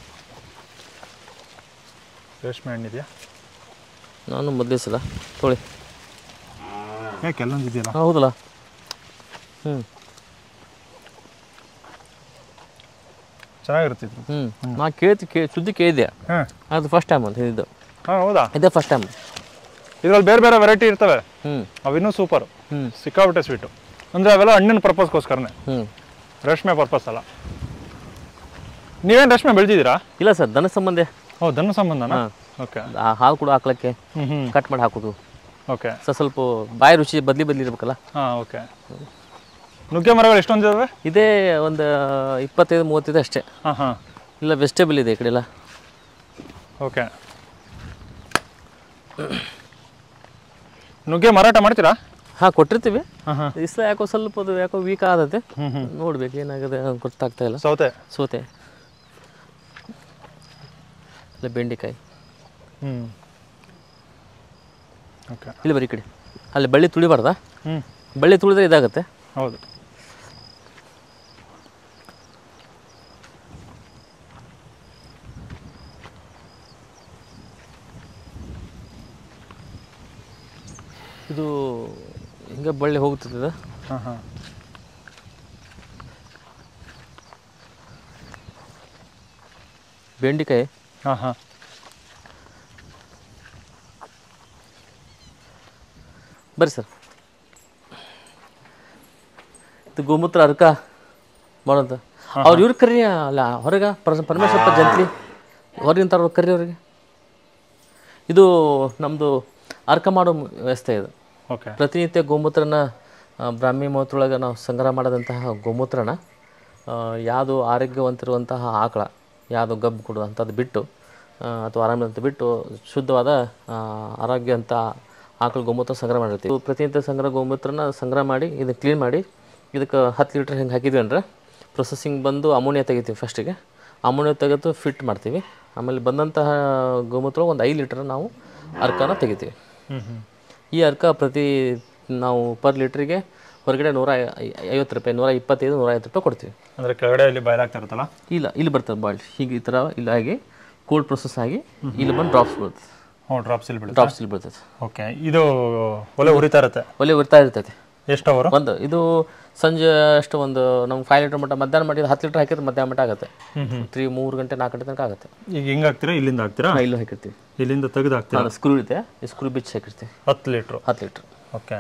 ರೇಷ್ಮೆ ಹಣ್ಣಿದೆಯಾ ನಾನು ಮೊದಲೇ ಸಲ ತೊಳಿ ಯಾಕೆ ಎಲ್ಲೊಂದು ಇದೆಯಲ್ಲ ಹೌದಲ್ಲ ಹ್ಞೂ ಚೆನ್ನಾಗಿರ್ತಿದ್ರು ಹ್ಞೂ ನಾ ಕೇಳ್ತಿ ಕೇ ಸುದ್ದಿ ಕೇಳಿದೆ ಹಾಂ ಅದು ಫಸ್ಟ್ ಟೈಮ್ ಅಂತ ಇದು ಹಾಂ ಹೌದಾ ಇದೇ ಫಸ್ಟ್ ಟೈಮ್ ಇದ್ರಲ್ಲಿ ಬೇರೆ ಬೇರೆ ವೆರೈಟಿ ಇರ್ತವೆ ಹ್ಞೂ ಅವಿನ್ನೂ ಸೂಪರ್ ಹ್ಞೂ ಸಿಕ್ಕಾಬಿಟ್ಟೆ ಸ್ವೀಟು ಅಂದರೆ ಅವೆಲ್ಲ ಹಣ್ಣಿನ ಪರ್ಪಸ್ಗೋಸ್ಕರನೇ ಹ್ಞೂ ರೇಷ್ಮೆ ಪರ್ಪಸ್ ಅಲ್ಲ ನೀವೇನು ರೇಷ್ಮೆ ಬೆಳೆದಿದ್ದೀರಾ ಇಲ್ಲ ಸರ್ ದನ ಸಂಬಂಧ ಓ ದನ ಸಂಬಂಧನಾ ಹಾಂ ಓಕೆ ಆ ಹಾಲು ಕೂಡ ಹಾಕ್ಲಿಕ್ಕೆ ಹ್ಞೂ ಹ್ಞೂ ಕಟ್ ಮಾಡಿ ಹಾಕೋದು ಓಕೆ ಸೊ ಸ್ವಲ್ಪ ಬಾಯಿ ರುಚಿ ಬದಲಿ ಬದಲಿ ಇರ್ಬೇಕಲ್ಲ ಹಾಂ ಓಕೆ ನುಗ್ಗೆ ಮರಗಳು ಎಷ್ಟೊಂದಿದಾವೆ ಇದೇ ಒಂದು ಇಪ್ಪತ್ತೈದು ಮೂವತ್ತೈದು ಅಷ್ಟೇ ಹಾಂ ಹಾಂ ಇಲ್ಲ ವೆಜಿಟೇಬಲ್ ಇದೆ ಈ ಕಡೆ ಎಲ್ಲ ಓಕೆ ನುಗ್ಗೆ ಮಾರಾಟ ಮಾಡ್ತೀರಾ ಹಾಂ ಕೊಟ್ಟಿರ್ತೀವಿ ಹಾಂ ಹಾಂ ಇಸ್ಲ ಯಾಕೋ ಸ್ವಲ್ಪ ಅದು ಯಾಕೋ ವೀಕ್ ಆಗತ್ತೆ ಹ್ಞೂ ಹ್ಞೂ ನೋಡ್ಬೇಕು ಏನಾಗಿದೆ ಗೊತ್ತಾಗ್ತಾ ಇಲ್ಲ ಸೌತೆ ಸೋತೆ ಇಲ್ಲ ಬೆಂಡೆಕಾಯಿ ಹ್ಞೂ ಓಕೆ ಇಲ್ಲಿ ಬರೀ ಈ ಕಡೆ ಅಲ್ಲಿ ಬಳ್ಳಿ ತುಳಿಬಾರ್ದಾ ಹ್ಞೂ ಬಳ್ಳಿ ತುಳಿದ್ರೆ ಇದಾಗುತ್ತೆ ಹೌದು ಇದು ಹಿಂಗೆ ಬಳ್ಳಿ ಹೋಗ್ತದೆ ಇದು. ಹಾಂ ಹಾಂ ಬೆಂಡೆಕಾಯಿ ಹಾಂ ಹಾಂ ಬರ್ರಿ ಸರ್ ಇದು ಗೋಮೂತ್ರ ಅರ್ಕ ಮಾಡೋದು ಅವ್ರು ಇವ್ರು ಕರ್ರಿ ಅಲ್ಲ ಹೊರಗೆ ಪರ ಪರಮೇಶ್ವರಪ್ಪ ಜಂತ್ಲಿ ಹೊರಗಿನ ತರ ಕರ್ರಿ ಅವ್ರಿಗೆ ಇದು ನಮ್ಮದು ಅರ್ಕ ಮಾಡೋ ವ್ಯವಸ್ಥೆ ಇದು ಓಕೆ ಪ್ರತಿನಿತ್ಯ ಗೋಮೂತ್ರನ ಆ, ಬ್ರಾಹ್ಮಿ ಮುಹೂರ್ತೊಳಗೆ ನಾವು ಸಂಗ್ರಹ ಮಾಡೋದಂತಹ ಗೋಮೂತ್ರನ ಆ, ಯಾವುದು ಆರೋಗ್ಯವಂತಿರುವಂತಹ ಆಕಳ ಯಾವುದು ಗಬ್ಬು ಕೊಡುವಂಥದ್ದು ಬಿಟ್ಟು ಆ, ಅಥವಾ ಆರಾಮಿಲ್ಲಂತ ಬಿಟ್ಟು ಶುದ್ಧವಾದ ಆ, ಆರೋಗ್ಯ ಅಂತ ಆಕಳ ಗೋಮೂತ್ರ ಸಂಗ್ರಹ ಮಾಡಿರ್ತೀವಿ ಇದು ಪ್ರತಿನಿತ್ಯ ಸಂಗ್ರಹ ಗೋಮೂತ್ರನ ಸಂಗ್ರಹ ಮಾಡಿ ಇದನ್ನು ಕ್ಲೀನ್ ಮಾಡಿ ಇದಕ್ಕೆ ಹತ್ತು ಲೀಟ್ರ್ ಹಿಂಗೆ ಹಾಕಿದ್ವಿ ಅಂದ್ರೆ ಪ್ರೊಸೆಸಿಂಗ್ ಬಂದು ಅಮೋನಿಯಾ ತೆಗಿತೀವಿ ಫಸ್ಟಿಗೆ ಅಮೋನಿಯಾ ತೆಗೆದು ಫಿಟ್ ಮಾಡ್ತೀವಿ ಆಮೇಲೆ ಬಂದಂತಹ ಗೋಮೂತ್ರ ಒಂದು ಐದು ಲೀಟ್ರ್ ನಾವು ಅರ್ಕನ ತೆಗಿತೀವಿ ಹ್ಞೂ ಹ್ಞೂ ಈ ಅರ್ಕ ಪ್ರತಿ ನಾವು ಪರ್ ಲೀಟ್ರಿಗೆ ಹೊರಗಡೆ ನೂರ ಐ- ಐ- ಐವತ್ತು ರೂಪಾಯಿ ನೂರ ಇಪ್ಪತ್ತೈದು ನೂರ ಐವತ್ತು ರೂಪಾಯಿ ಕೊಡ್ತೀವಿ ಅಂದರೆ ಕೆಳಗಡೆ ಇಲ್ಲಿ ಬಯಲಾಗ್ತಾ ಇರುತ್ತಲ್ಲ ಇಲ್ಲ ಇಲ್ಲಿ ಬರ್ತದೆ ಬಾಳ್ ಹೀಗೆ ಈ ಥರ ಇಲ್ಲ ಆಗಿ ಕೋಲ್ಡ್ ಪ್ರೊಸೆಸ್ ಆಗಿ ಇಲ್ಲಿ ಬಂದು ಡ್ರಾಪ್ಸ್ ಬರ್ತದೆ ಹ್ಞೂ ಡ್ರಾಪ್ಸ್ ಇಲ್ಲಿ ಬೀಳುತ್ತೆ ಡ್ರಾಪ್ಸ್ ಇಲ್ಲಿ ಬರ್ತದೆ ಓಕೆ ಇದು ಒಲೆ ಉರಿತಾ ಇರುತ್ತೆ ಒಲೆ ಉರ್ತಾ ಇರ್ತೈತೆ ಎಷ್ಟು ಅವರು ಒಂದು ಇದು ಸಂಜೆ ಅಷ್ಟು ಒಂದು ನಮ್ಗೆ ಫೈವ್ ಲೀಟರ್ ಮಟ್ಟ ಮಧ್ಯಾಹ್ನ ಮಾಡಿದ್ರೆ ಹತ್ತು ಲೀಟರ್ ಹಾಕಿದ್ರೆ ಮಧ್ಯಾಹ್ನ ಮಟ್ಟ ಆಗುತ್ತೆ ಹ್ಞೂ ಹ್ಞೂ ತ್ರೀ ಮೂರು ಗಂಟೆ ನಾಲ್ಕು ಗಂಟೆ ತನಕ ಆಗುತ್ತೆ ಈಗ ಹಿಂಗೆ ಹಾಕ್ತೀರಾ ಇಲ್ಲಿಂದ ಹಾಕ್ತೀರಾ ನಾವು ಇಲ್ಲೂ ಹಾಕಿರ್ತೀವಿ ಇಲ್ಲಿಂದ ತೆಗೆದು ಹಾಕ್ತೀರಾ ನಾನು ಸ್ಕ್ರೂ ಇದೆ ಈ ಸ್ಕ್ರೂ ಬಿಚ್ಚಿ ಹಾಕಿರ್ತೀವಿ ಹತ್ತು ಲೀಟ್ರು ಹತ್ತು ಲೀಟ್ರ್ ಓಕೆ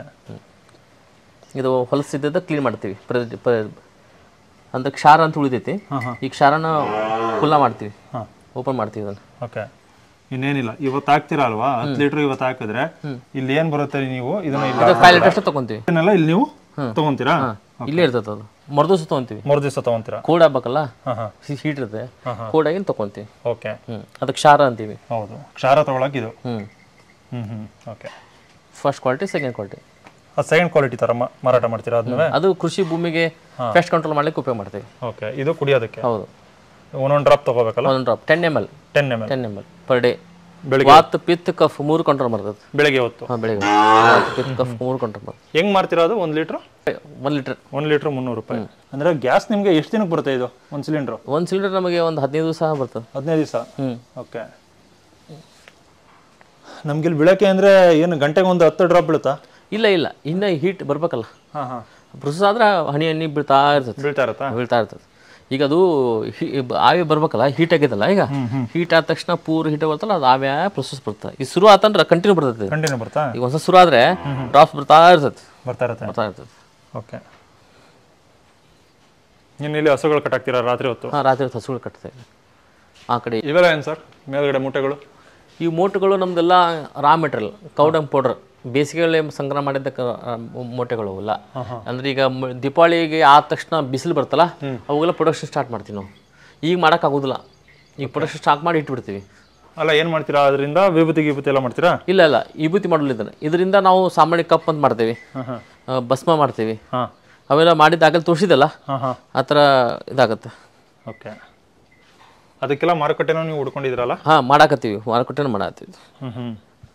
ಇದು ಹೊಲಸಿದ್ದದ ಕ್ಲೀನ್ ಮಾಡ್ತೀವಿ ಪ್ರ ಪ್ರ ಅಂದ್ರೆ ಕ್ಷಾರ ಅಂತ ಉಳಿದೈತಿ ಹಾಂ ಹಾಂ ಈ ಕ್ಷಾರನ ಕುಲ್ಲ ಮಾಡ್ತೀವಿ ಹಾಂ ಓಪನ್ ಮಾಡ್ತೀವಿ ಅದನ್ನು ಓಕೆ ಇನ್ನೇನಿಲ್ಲ ಇವತ್ತು ಹಾಕ್ತೀರಾ ಅಲ್ವಾ ಹತ್ತು ಲೀಟ್ರ್ ಇವತ್ತು ಹಾಕಿದ್ರೆ ಇಲ್ಲಿ ಏನು ಬರುತ್ತೆ ನೀವು ಇದನ್ನ ಇಲ್ಲ ಫೈವ್ ಲೀಟರ್ ಅಷ್ಟು ತೊಗೊಂತೀವಿ ಇದನ್ನೆಲ್ಲ ಇಲ್ಲಿ ನೀವು ತಗೊಂತೀರಾ ಇಲ್ಲೇ ಇರ್ತದೆ ಅದು ಮರುದಿವಸ ತೊಗೊಂತೀವಿ ಮೂರು ದಿವಸ ತಗೊಂತೀರಾ ಕೋಡ್ ಆಗ್ಬೇಕಲ್ಲ ಹಾಂ ಹಾಂ ಹೀಟ್ ಇರುತ್ತೆ ಹಾಂ ಹಾಂ ಕೋಡಾಗಿನ ತೊಗೊಂತೀವಿ ಓಕೆ ಹ್ಞೂ ಅದಕ್ಕೆ ಕ್ಷಾರ ಅಂತೀವಿ ಹೌದು ಕ್ಷಾರ ತಗೊಳಕ್ ಇದು ಹ್ಞೂ ಹ್ಞೂ ಹ್ಞೂ okay first quality second quality ಅದು ಸೆಕೆಂಡ್ ಕ್ವಾಲಿಟಿ ಥರ ಮ- ಮಾರಾಟ ಮಾಡ್ತೀರಾ ಅದನ್ನ ಅದು ಕೃಷಿ ಭೂಮಿಗೆ ಪೆಸ್ಟ್ ಕಂಟ್ರೋಲ್ ಮಾಡ್ಲಿಕ್ಕೆ ಉಪಯೋಗ ಮಾಡ್ತೀವಿ ಓಕೆ ಇದು ಕುಡಿಯೋದಕ್ಕೆ ಹೌದು ಒಂದೊಂದು ಡ್ರಾಪ್ ತಗೋಬೇಕಲ್ಲ ಒಂದು drop ten M L ten M L ten M L per day ಬೆಳಿಗ್ಗೆ ವಾತ್ ಪಿತ್ ಕಫ್ ಮೂರು ಕಂಟ್ರೋಲ್ ಮಾಡ್ತದೆ ಬೆಳಿಗ್ಗೆ ಹೊತ್ತು ಹಾಂ ಬೆಳಿಗ್ಗೆ ವಾತ್ ಪಿತ್ ಕಫ್ ಮೂರು ಕಂಟ್ರೋಲ್ ಮಾಡ್ತದೆ ಹೆಂಗ್ ಮಾಡ್ತೀರಾ ಅದು ಒಂದು ಲೀಟ್ರು ಒಂದು ಲೀಟರ್ ಒಂದು ಲೀಟ್ರ್ ಮುನ್ನೂರು ರೂಪಾಯಿ ಅಂದ್ರೆ ಗ್ಯಾಸ್ ನಿಮಗೆ ಎಷ್ಟು ದಿನಕ್ಕೆ ಬರುತ್ತೆ ಇದು ಒಂದು ಸಿಲಿಂಡ್ರು ಒಂದು ಸಿಲಿಂಡರ್ ನಮಗೆ ಒಂದು ಹದಿನೈದು ದಿವಸ ಬರ್ತದೆ ಹದಿನೈದು ದಿವಸ ಹ್ಞೂ ಓಕೆ ನಮ್ಗೆ ಇಲ್ಲಿ ಬೀಳಕ್ಕೆ ಅಂದ್ರೆ ಏನು ಗಂಟೆಗೆ ಒಂದು ಹತ್ತು ಡ್ರಾಪ್ ಬೀಳುತ್ತಾ ಇಲ್ಲ ಇಲ್ಲ ಇನ್ನು ಹೀಟ್ ಬರ್ಬೇಕಲ್ಲ ಹಾಂ ಹಾಂ ಪ್ರೊಸೆಸ್ ಆದ್ರೆ ಹನಿ ಹನಿ ಬೀಳ್ತಾ ಇರ್ತದೆ ಬೀಳ್ತಾ ಇರತ್ತಾ ಬೀಳ್ತಾ ಇರ್ತದೆ ಈಗ ಅದು ಹಿ- ಆವಿ ಬರ್ಬೇಕಲ್ಲ ಹೀಟ್ ಆಗಿದಲ್ಲ ಈಗ ಹೀಟ್ ಆದ ತಕ್ಷಣ ಪೂರ್ ಹೀಟ್ ಬರ್ತಲ್ಲ ಅದು ಆವ್ಯಾ ಪ್ರೊಸೆಸ್ ಬರ್ತದೆ ಈಗ ಶುರು ಆತಂದ್ರೆ ಕಂಟಿನ್ಯೂ ಬರ್ತೈತೆ ಕಂಟಿನ್ಯೂ ಬರ್ತಾ ಈಗ ಒಂದ್ಸಲ ಶುರು ಆದ್ರೆ ಡ್ರಾಪ್ಸ್ ಬರ್ತಾ ಇರ್ತದೆ ಬರ್ತಾ ಇರತ್ತೆ ಬರ್ತಾ ಇರ್ತದೆ ಓಕೆ ಇನ್ನು ಇಲ್ಲಿ ಹಸುಗಳು ಕಟ್ಟಾಕ್ತೀರಾ ರಾತ್ರಿ ಹೊತ್ತು ಹಾಂ ರಾತ್ರಿ ಹೊತ್ತು ಹಸುಗಳು ಕಟ್ತೇವೆ ಆ ಕಡೆ ಇವೆಲ್ಲ ಏನು ಸರ್ ಮೇಲ್ಗಡೆ ಮೂಟೆಗಳು ಈ ಮೂಟೆಗಳು ನಮ್ದೆಲ್ಲ ರಾ ಮೆಟೀರಿಯಲ್ ಕೌಡಂಗ್ ಪೌಡರ್ ಬೇಸಿಗೆಯಲ್ಲಿ ಸಂಗ್ರಹ ಮಾಡಿದ್ದ ಕ- ಆ, ಮೂಟೆಗಳು ಅಲ್ಲ ಅಂದ್ರೆ ಈಗ ಮ- ದೀಪಾವಳಿಗೆ ಆದ ತಕ್ಷಣ ಬಿಸಿಲು ಬರ್ತಲ್ಲ ಅವೆಲ್ಲ ಪ್ರೊಡಕ್ಷನ್ ಸ್ಟಾರ್ಟ್ ಮಾಡ್ತೀವಿ ನಾವು ಈಗ ಮಾಡೋಕ್ಕಾಗೋದಿಲ್ಲ ಈಗ ಪ್ರೊಡಕ್ಷನ್ ಸ್ಟಾರ್ಟ್ ಮಾಡಿ ಇಟ್ಬಿಡ್ತೀವಿ ಅಲ್ಲ ಏನು ಮಾಡ್ತೀರಾ ಅದರಿಂದ ವಿಭೂತಿ ಗಿಭೂತಿ ಎಲ್ಲ ಮಾಡ್ತೀರಾ ಇಲ್ಲ ಇಲ್ಲ ವಿಭೂತಿ ಮಾಡಲು ಇದನ್ನು ಇದರಿಂದ ನಾವು ಸಾಮಾನ್ಯ ಕಪ್ ಅಂತ ಮಾಡ್ತೀವಿ ಹಾಂ ಹಾಂ ಆ, ಭಸ್ಮ ಮಾಡ್ತೀವಿ ಹಾಂ ಅವೆಲ್ಲ ಮಾಡಿದ್ದಾಗಲಿ ತೋರಿಸಿದಲ್ಲ ಹಾಂ ಹಾಂ ಆ ಥರ ಇದಾಗುತ್ತೆ ಓಕೆ ಅದಕ್ಕೆಲ್ಲ ಮಾರುಕಟ್ಟೆನೂ ನೀವು ಹುಡ್ಕೊಂಡಿದ್ದೀರಲ್ಲ ಹಾಂ ಮಾಡಾಕತ್ತೀವಿ ಮಾರುಕಟ್ಟೆನೂ ಮಾಡಾಕತ್ತೀವಿ ಹ್ಞೂ ಹ್ಞೂ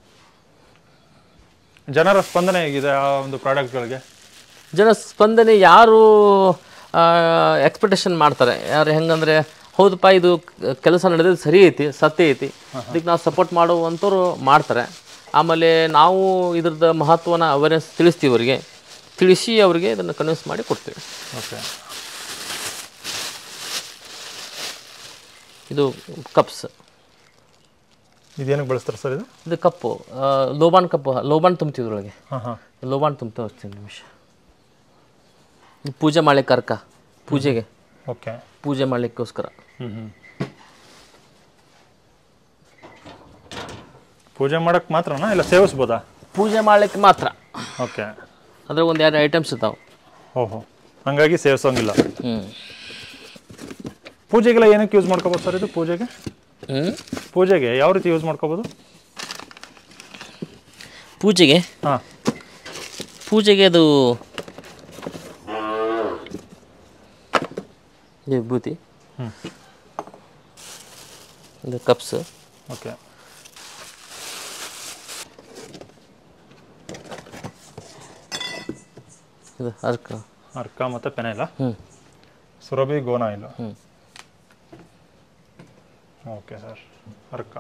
ಜನರ ಸ್ಪಂದನೆ ಹೇಗಿದೆ ಆ ಒಂದು ಪ್ರಾಡಕ್ಟ್ಗಳಿಗೆ ಜನ ಸ್ಪಂದನೆ ಯಾರು ಎಕ್ಸ್ಪೆಕ್ಟೇಷನ್ ಮಾಡ್ತಾರೆ ಯಾರು ಹೆಂಗಂದ್ರೆ ಹೌದಪ್ಪ ಇದು ಕೆಲಸ ನಡೆದಿದ್ದು ಸರಿ ಐತಿ ಸತ್ಯ ಐತಿ ಇದಕ್ಕೆ ನಾವು ಸಪೋರ್ಟ್ ಮಾಡುವಂಥವ್ರು ಮಾಡ್ತಾರೆ ಆಮೇಲೆ ನಾವು ಇದ್ರದ್ದು ಮಹತ್ವನ ಅವೇರ್ನೆಸ್ ತಿಳಿಸ್ತೀವಿ ಅವರಿಗೆ ತಿಳಿಸಿ ಅವರಿಗೆ ಇದನ್ನು ಕನ್ವಿನ್ಸ್ ಮಾಡಿ ಕೊಡ್ತೀವಿ ಓಕೆ ಇದು ಕಪ್ಸ್ ಇದೇನಕ್ಕೆ ಬಳಸ್ತಾರೆ ಸರ್ ಇದು ಇದು ಕಪ್ಪು ಆ, ಲೋಬಾನ್ ಕಪ್ಪು ಲೋಬಾನ್ ತುಂಬ್ತೀವಿ ಇದ್ರೊಳಗೆ ಹಾಂ ಹಾಂ ಲೋಬಾನ್ ತುಂಬ್ತಾ ಹೋಗ್ತೀನಿ ನಿಮಿಷ ಇದು ಪೂಜೆ ಮಾಡ್ಲಿಕ್ಕೆ ಅರ್ಕ ಪೂಜೆಗೆ ಓಕೆ ಪೂಜೆ ಮಾಡಲಿಕ್ಕೋಸ್ಕರ ಹ್ಞೂ ಹ್ಞೂ ಪೂಜೆ ಮಾಡಕ್ಕೆ ಮಾತ್ರನಾ ಇಲ್ಲ ಸೇವಿಸ್ಬೋದಾ ಪೂಜೆ ಮಾಡ್ಲಿಕ್ಕೆ ಮಾತ್ರ ಓಕೆ ಅದ್ರಾಗ ಒಂದು ಎರಡು ಐಟಮ್ಸ್ ಇರ್ತಾವೆ ಓಹೋ ಹಂಗಾಗಿ ಸೇವಿಸೋಂಗಿಲ್ಲ ಹ್ಞೂ ಪೂಜೆಗೆಲ್ಲ ಏನಕ್ಕೆ ಯೂಸ್ ಮಾಡ್ಕೋಬೋದು ಸರ್ ಇದು ಪೂಜೆಗೆ ಹ್ಞೂ ಪೂಜೆಗೆ ಯಾವ ರೀತಿ ಯೂಸ್ ಮಾಡ್ಕೋಬೋದು ಪೂಜೆಗೆ ಹಾಂ ಪೂಜೆಗೆ ಅದು ಇದು ವಿಭೂತಿ ಹ್ಞೂ ಇದು ಕಪ್ಸ್ ಓಕೆ ಇದು ಅರ್ಕ ಅರ್ಕ ಮತ್ತು ಪೆನೆಲ ಹ್ಞೂ ಸುರಭಿ ಗೋನಾ ಇಲ್ಲ ಹ್ಞೂ ಓಕೆ ಸರ್ ಅರ್ಕ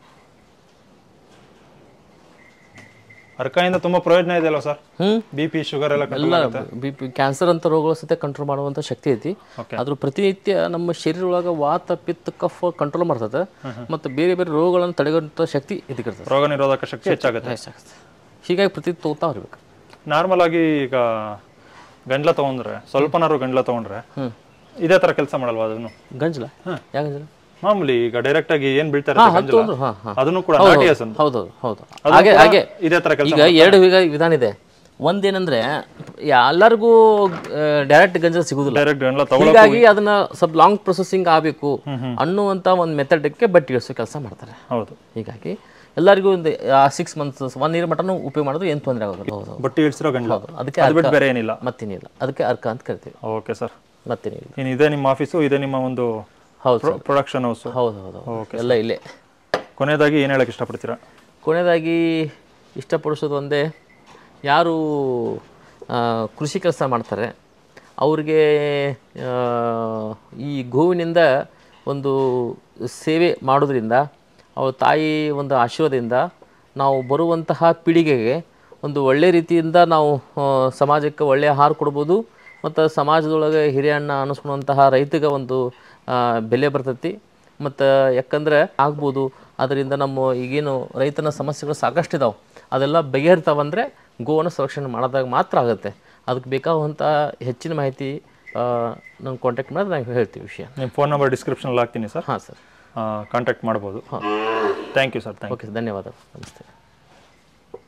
ಅರ್ಕದಿಂದ ತುಂಬ ಪ್ರಯೋಜನ ಇದೆಯಲ್ಲ ಸರ್ ಹ್ಞೂ ಬಿ ಪಿ ಶುಗರ್ ಎಲ್ಲ control ಎಲ್ಲ ಆಗುತ್ತೆ ಬಿ ಪಿ ಕ್ಯಾನ್ಸರ್ ಅಂತ ರೋಗಗಳ ಸತೆ ಕಂಟ್ರೋಲ್ ಮಾಡುವಂಥ ಶಕ್ತಿ ಐತಿ ಓಕೆ ಆದ್ರೂ ಪ್ರತಿನಿತ್ಯ ನಮ್ಮ ಶರೀರ ಒಳಗೆ ವಾತ ಪಿತ್ತ ಕಫ ಕಂಟ್ರೋಲ್ ಮಾಡ್ತದೆ ಮತ್ತು ಬೇರೆ ಬೇರೆ ರೋಗಗಳನ್ನು ತಡೆಗಟ್ಟುವಂಥ ಶಕ್ತಿ ಇದಕ್ಕಿರ್ತದೆ ರೋಗ ನಿರೋಧಕ ಶಕ್ತಿ ಹೆಚ್ಚಾಗುತ್ತೆ ಹೆಚ್ಚಾಗುತ್ತೆ ಹೀಗಾಗಿ ಪ್ರತಿ ತಗೋತಾ ಇರ್ಬೇಕು ನಾರ್ಮಲ್ ಆಗಿ ಈಗ ಗಂಡ್ಲ ತಗೊಂಡ್ರೆ ಸ್ವಲ್ಪನಾರು ಗಂಡ್ಲ ತಗೊಂಡ್ರೆ ಹ್ಞೂ ಇದೇ ತರ ಕೆಲಸ ಮಾಡಲ್ವಾ ಅದನ್ನು ಗಂಜಲ ಯಾವ ಗಂಜಲ ಮಾಮೂಲಿ ಈಗ ಡೈರೆಕ್ಟ್ ಆಗಿ ಏನ್ ಬೀಳ್ತಾ ಹಾಂ ಇರುತ್ತೆ ಹತ್ತು ಗಂಜಲ ಅಂದ್ರೆ ಹಾಂ ಹಾಂ ಅದನ್ನು ಕೂಡ ನಾಟಿ ಹಸನ್ ಹೌದು ಹೌದು ಹಾಗೆ ಹಾಗೆ ಇದೇ ತರ ಕೆಲಸ ಈಗ ಎರಡು ವಿಧ ವಿಧಾನ ಇದೆ ಒಂದೇನಂದ್ರೆ ಎಲ್ಲರಿಗೂ ಡೈರೆಕ್ಟ್ ಗಂಜಲ ಸಿಗುದಿಲ್ಲ ಡೈರೆಕ್ಟ್ ಗಂಡ್ಲ ತಗೊಳ್ಳೋ ಹೀಗಾಗಿ ಅದನ್ನ ಸ್ವಲ್ಪ ಲಾಂಗ್ ಪ್ರೊಸೆಸಿಂಗ್ ಆಗಬೇಕು ಅನ್ನುವಂಥ ಒಂದು ಮೆಥಡಕ್ಕೆ ಬಟ್ಟಿ ಇಳಿಸೋ ಕೆಲಸ ಮಾಡ್ತಾರೆ ಹೌದು ಹೀಗಾಗಿ ಎಲ್ಲರಿಗೂ ಒಂದು ಸಿಕ್ಸ್ ಮಂತ್ಸ್ ಒನ್ ಇಯರ್ ಮಟನು ಉಪಯೋಗ ಮಾಡೋದು ಏನು ತೊಂದರೆ ಆಗೋದಿಲ್ಲ ಹೌದು ಬಟ್ಟಿ ಇಳಿಸಿರೋ ಗಂಡ್ಲ ಹೌದು ಅದಕ್ಕೆ ಅದು ಬಿಟ್ಟು ಬೇರೆ ಏನಿಲ್ಲ ಮತ್ತೇನಿಲ್ಲ ಅದಕ್ಕೆ ಅರ್ಕ ಅಂತ ಕರಿತೀವಿ ಓಕೆ ಸರ್ ಮತ್ತೇನಿಲ್ಲ ಇನ್ನು ಇದೇ ನಿಮ್ಮ ಆಫೀಸು ಇದೇ ನಿಮ್ಮ ಒಂದು ಹೌದು ಸರ್ ಪ್ರೊಡಕ್ಷನ್ ಹೌಸ್ ಹೌದು ಹೌದು ಹೌದು. ಎಲ್ಲ ಇಲ್ಲೇ ಕೊನೆಯದಾಗಿ ಏನು ಹೇಳಕ್ ಇಷ್ಟಪಡ್ತೀರಾ ಕೊನೆಯದಾಗಿ ಇಷ್ಟಪಡಿಸೋದು ಒಂದೇ ಯಾರು ಆ, ಕೃಷಿ ಕೆಲಸ ಮಾಡ್ತಾರೆ ಅವ್ರಿಗೆ ಆ, ಈ ಗೋವಿನಿಂದ ಒಂದು ಸೇವೆ ಮಾಡೋದ್ರಿಂದ ಅವ್ರ ತಾಯಿ ಒಂದು ಆಶೀರ್ವಾದದಿಂದ ನಾವು ಬರುವಂತಹ ಪೀಳಿಗೆಗೆ ಒಂದು ಒಳ್ಳೆ ರೀತಿಯಿಂದ ನಾವು ಆ, ಸಮಾಜಕ್ಕೆ ಒಳ್ಳೆಯ ಆಹಾರ ಕೊಡ್ಬೋದು ಮತ್ತು ಸಮಾಜದೊಳಗೆ ಹಿರಿಯಣ್ಣ ಅನ್ನಿಸ್ಕೊಳ್ಳುವಂತಹ ರೈತಗೆ ಒಂದು ಆ, ಬೆಲೆ ಬರ್ತೈತಿ ಮತ್ತು ಯಾಕಂದ್ರೆ ಆಗ್ಬೋದು ಅದರಿಂದ ನಮ್ಮ ಈಗೇನು ರೈತನ ಸಮಸ್ಯೆಗಳು ಸಾಕಷ್ಟು ಇದಾವೆ ಅದೆಲ್ಲ ಬಗೆಹರಿತಾವಂದರೆ ಗೋವನ್ನು ಸಂರಕ್ಷಣೆ ಮಾಡಿದಾಗ ಮಾತ್ರ ಆಗುತ್ತೆ ಅದಕ್ಕೆ ಬೇಕಾಗುವಂಥ ಹೆಚ್ಚಿನ ಮಾಹಿತಿ ನನ್ನ ಕಾಂಟ್ಯಾಕ್ಟ್ ಮಾಡಿದ್ರೆ ನಾವು ಹೇಳ್ತೀವಿ ವಿಷಯ ನಿಮ್ಮ ಫೋನ್ ನಂಬರ್ ಡಿಸ್ಕ್ರಿಪ್ಷನಲ್ಲಿ ಹಾಕ್ತೀನಿ ಸರ್ ಹಾಂ ಸರ್ ಕಾಂಟ್ಯಾಕ್ಟ್ ಮಾಡ್ಬೋದು thank you sir thank you okay ಧನ್ಯವಾದ ನಮಸ್ತೆ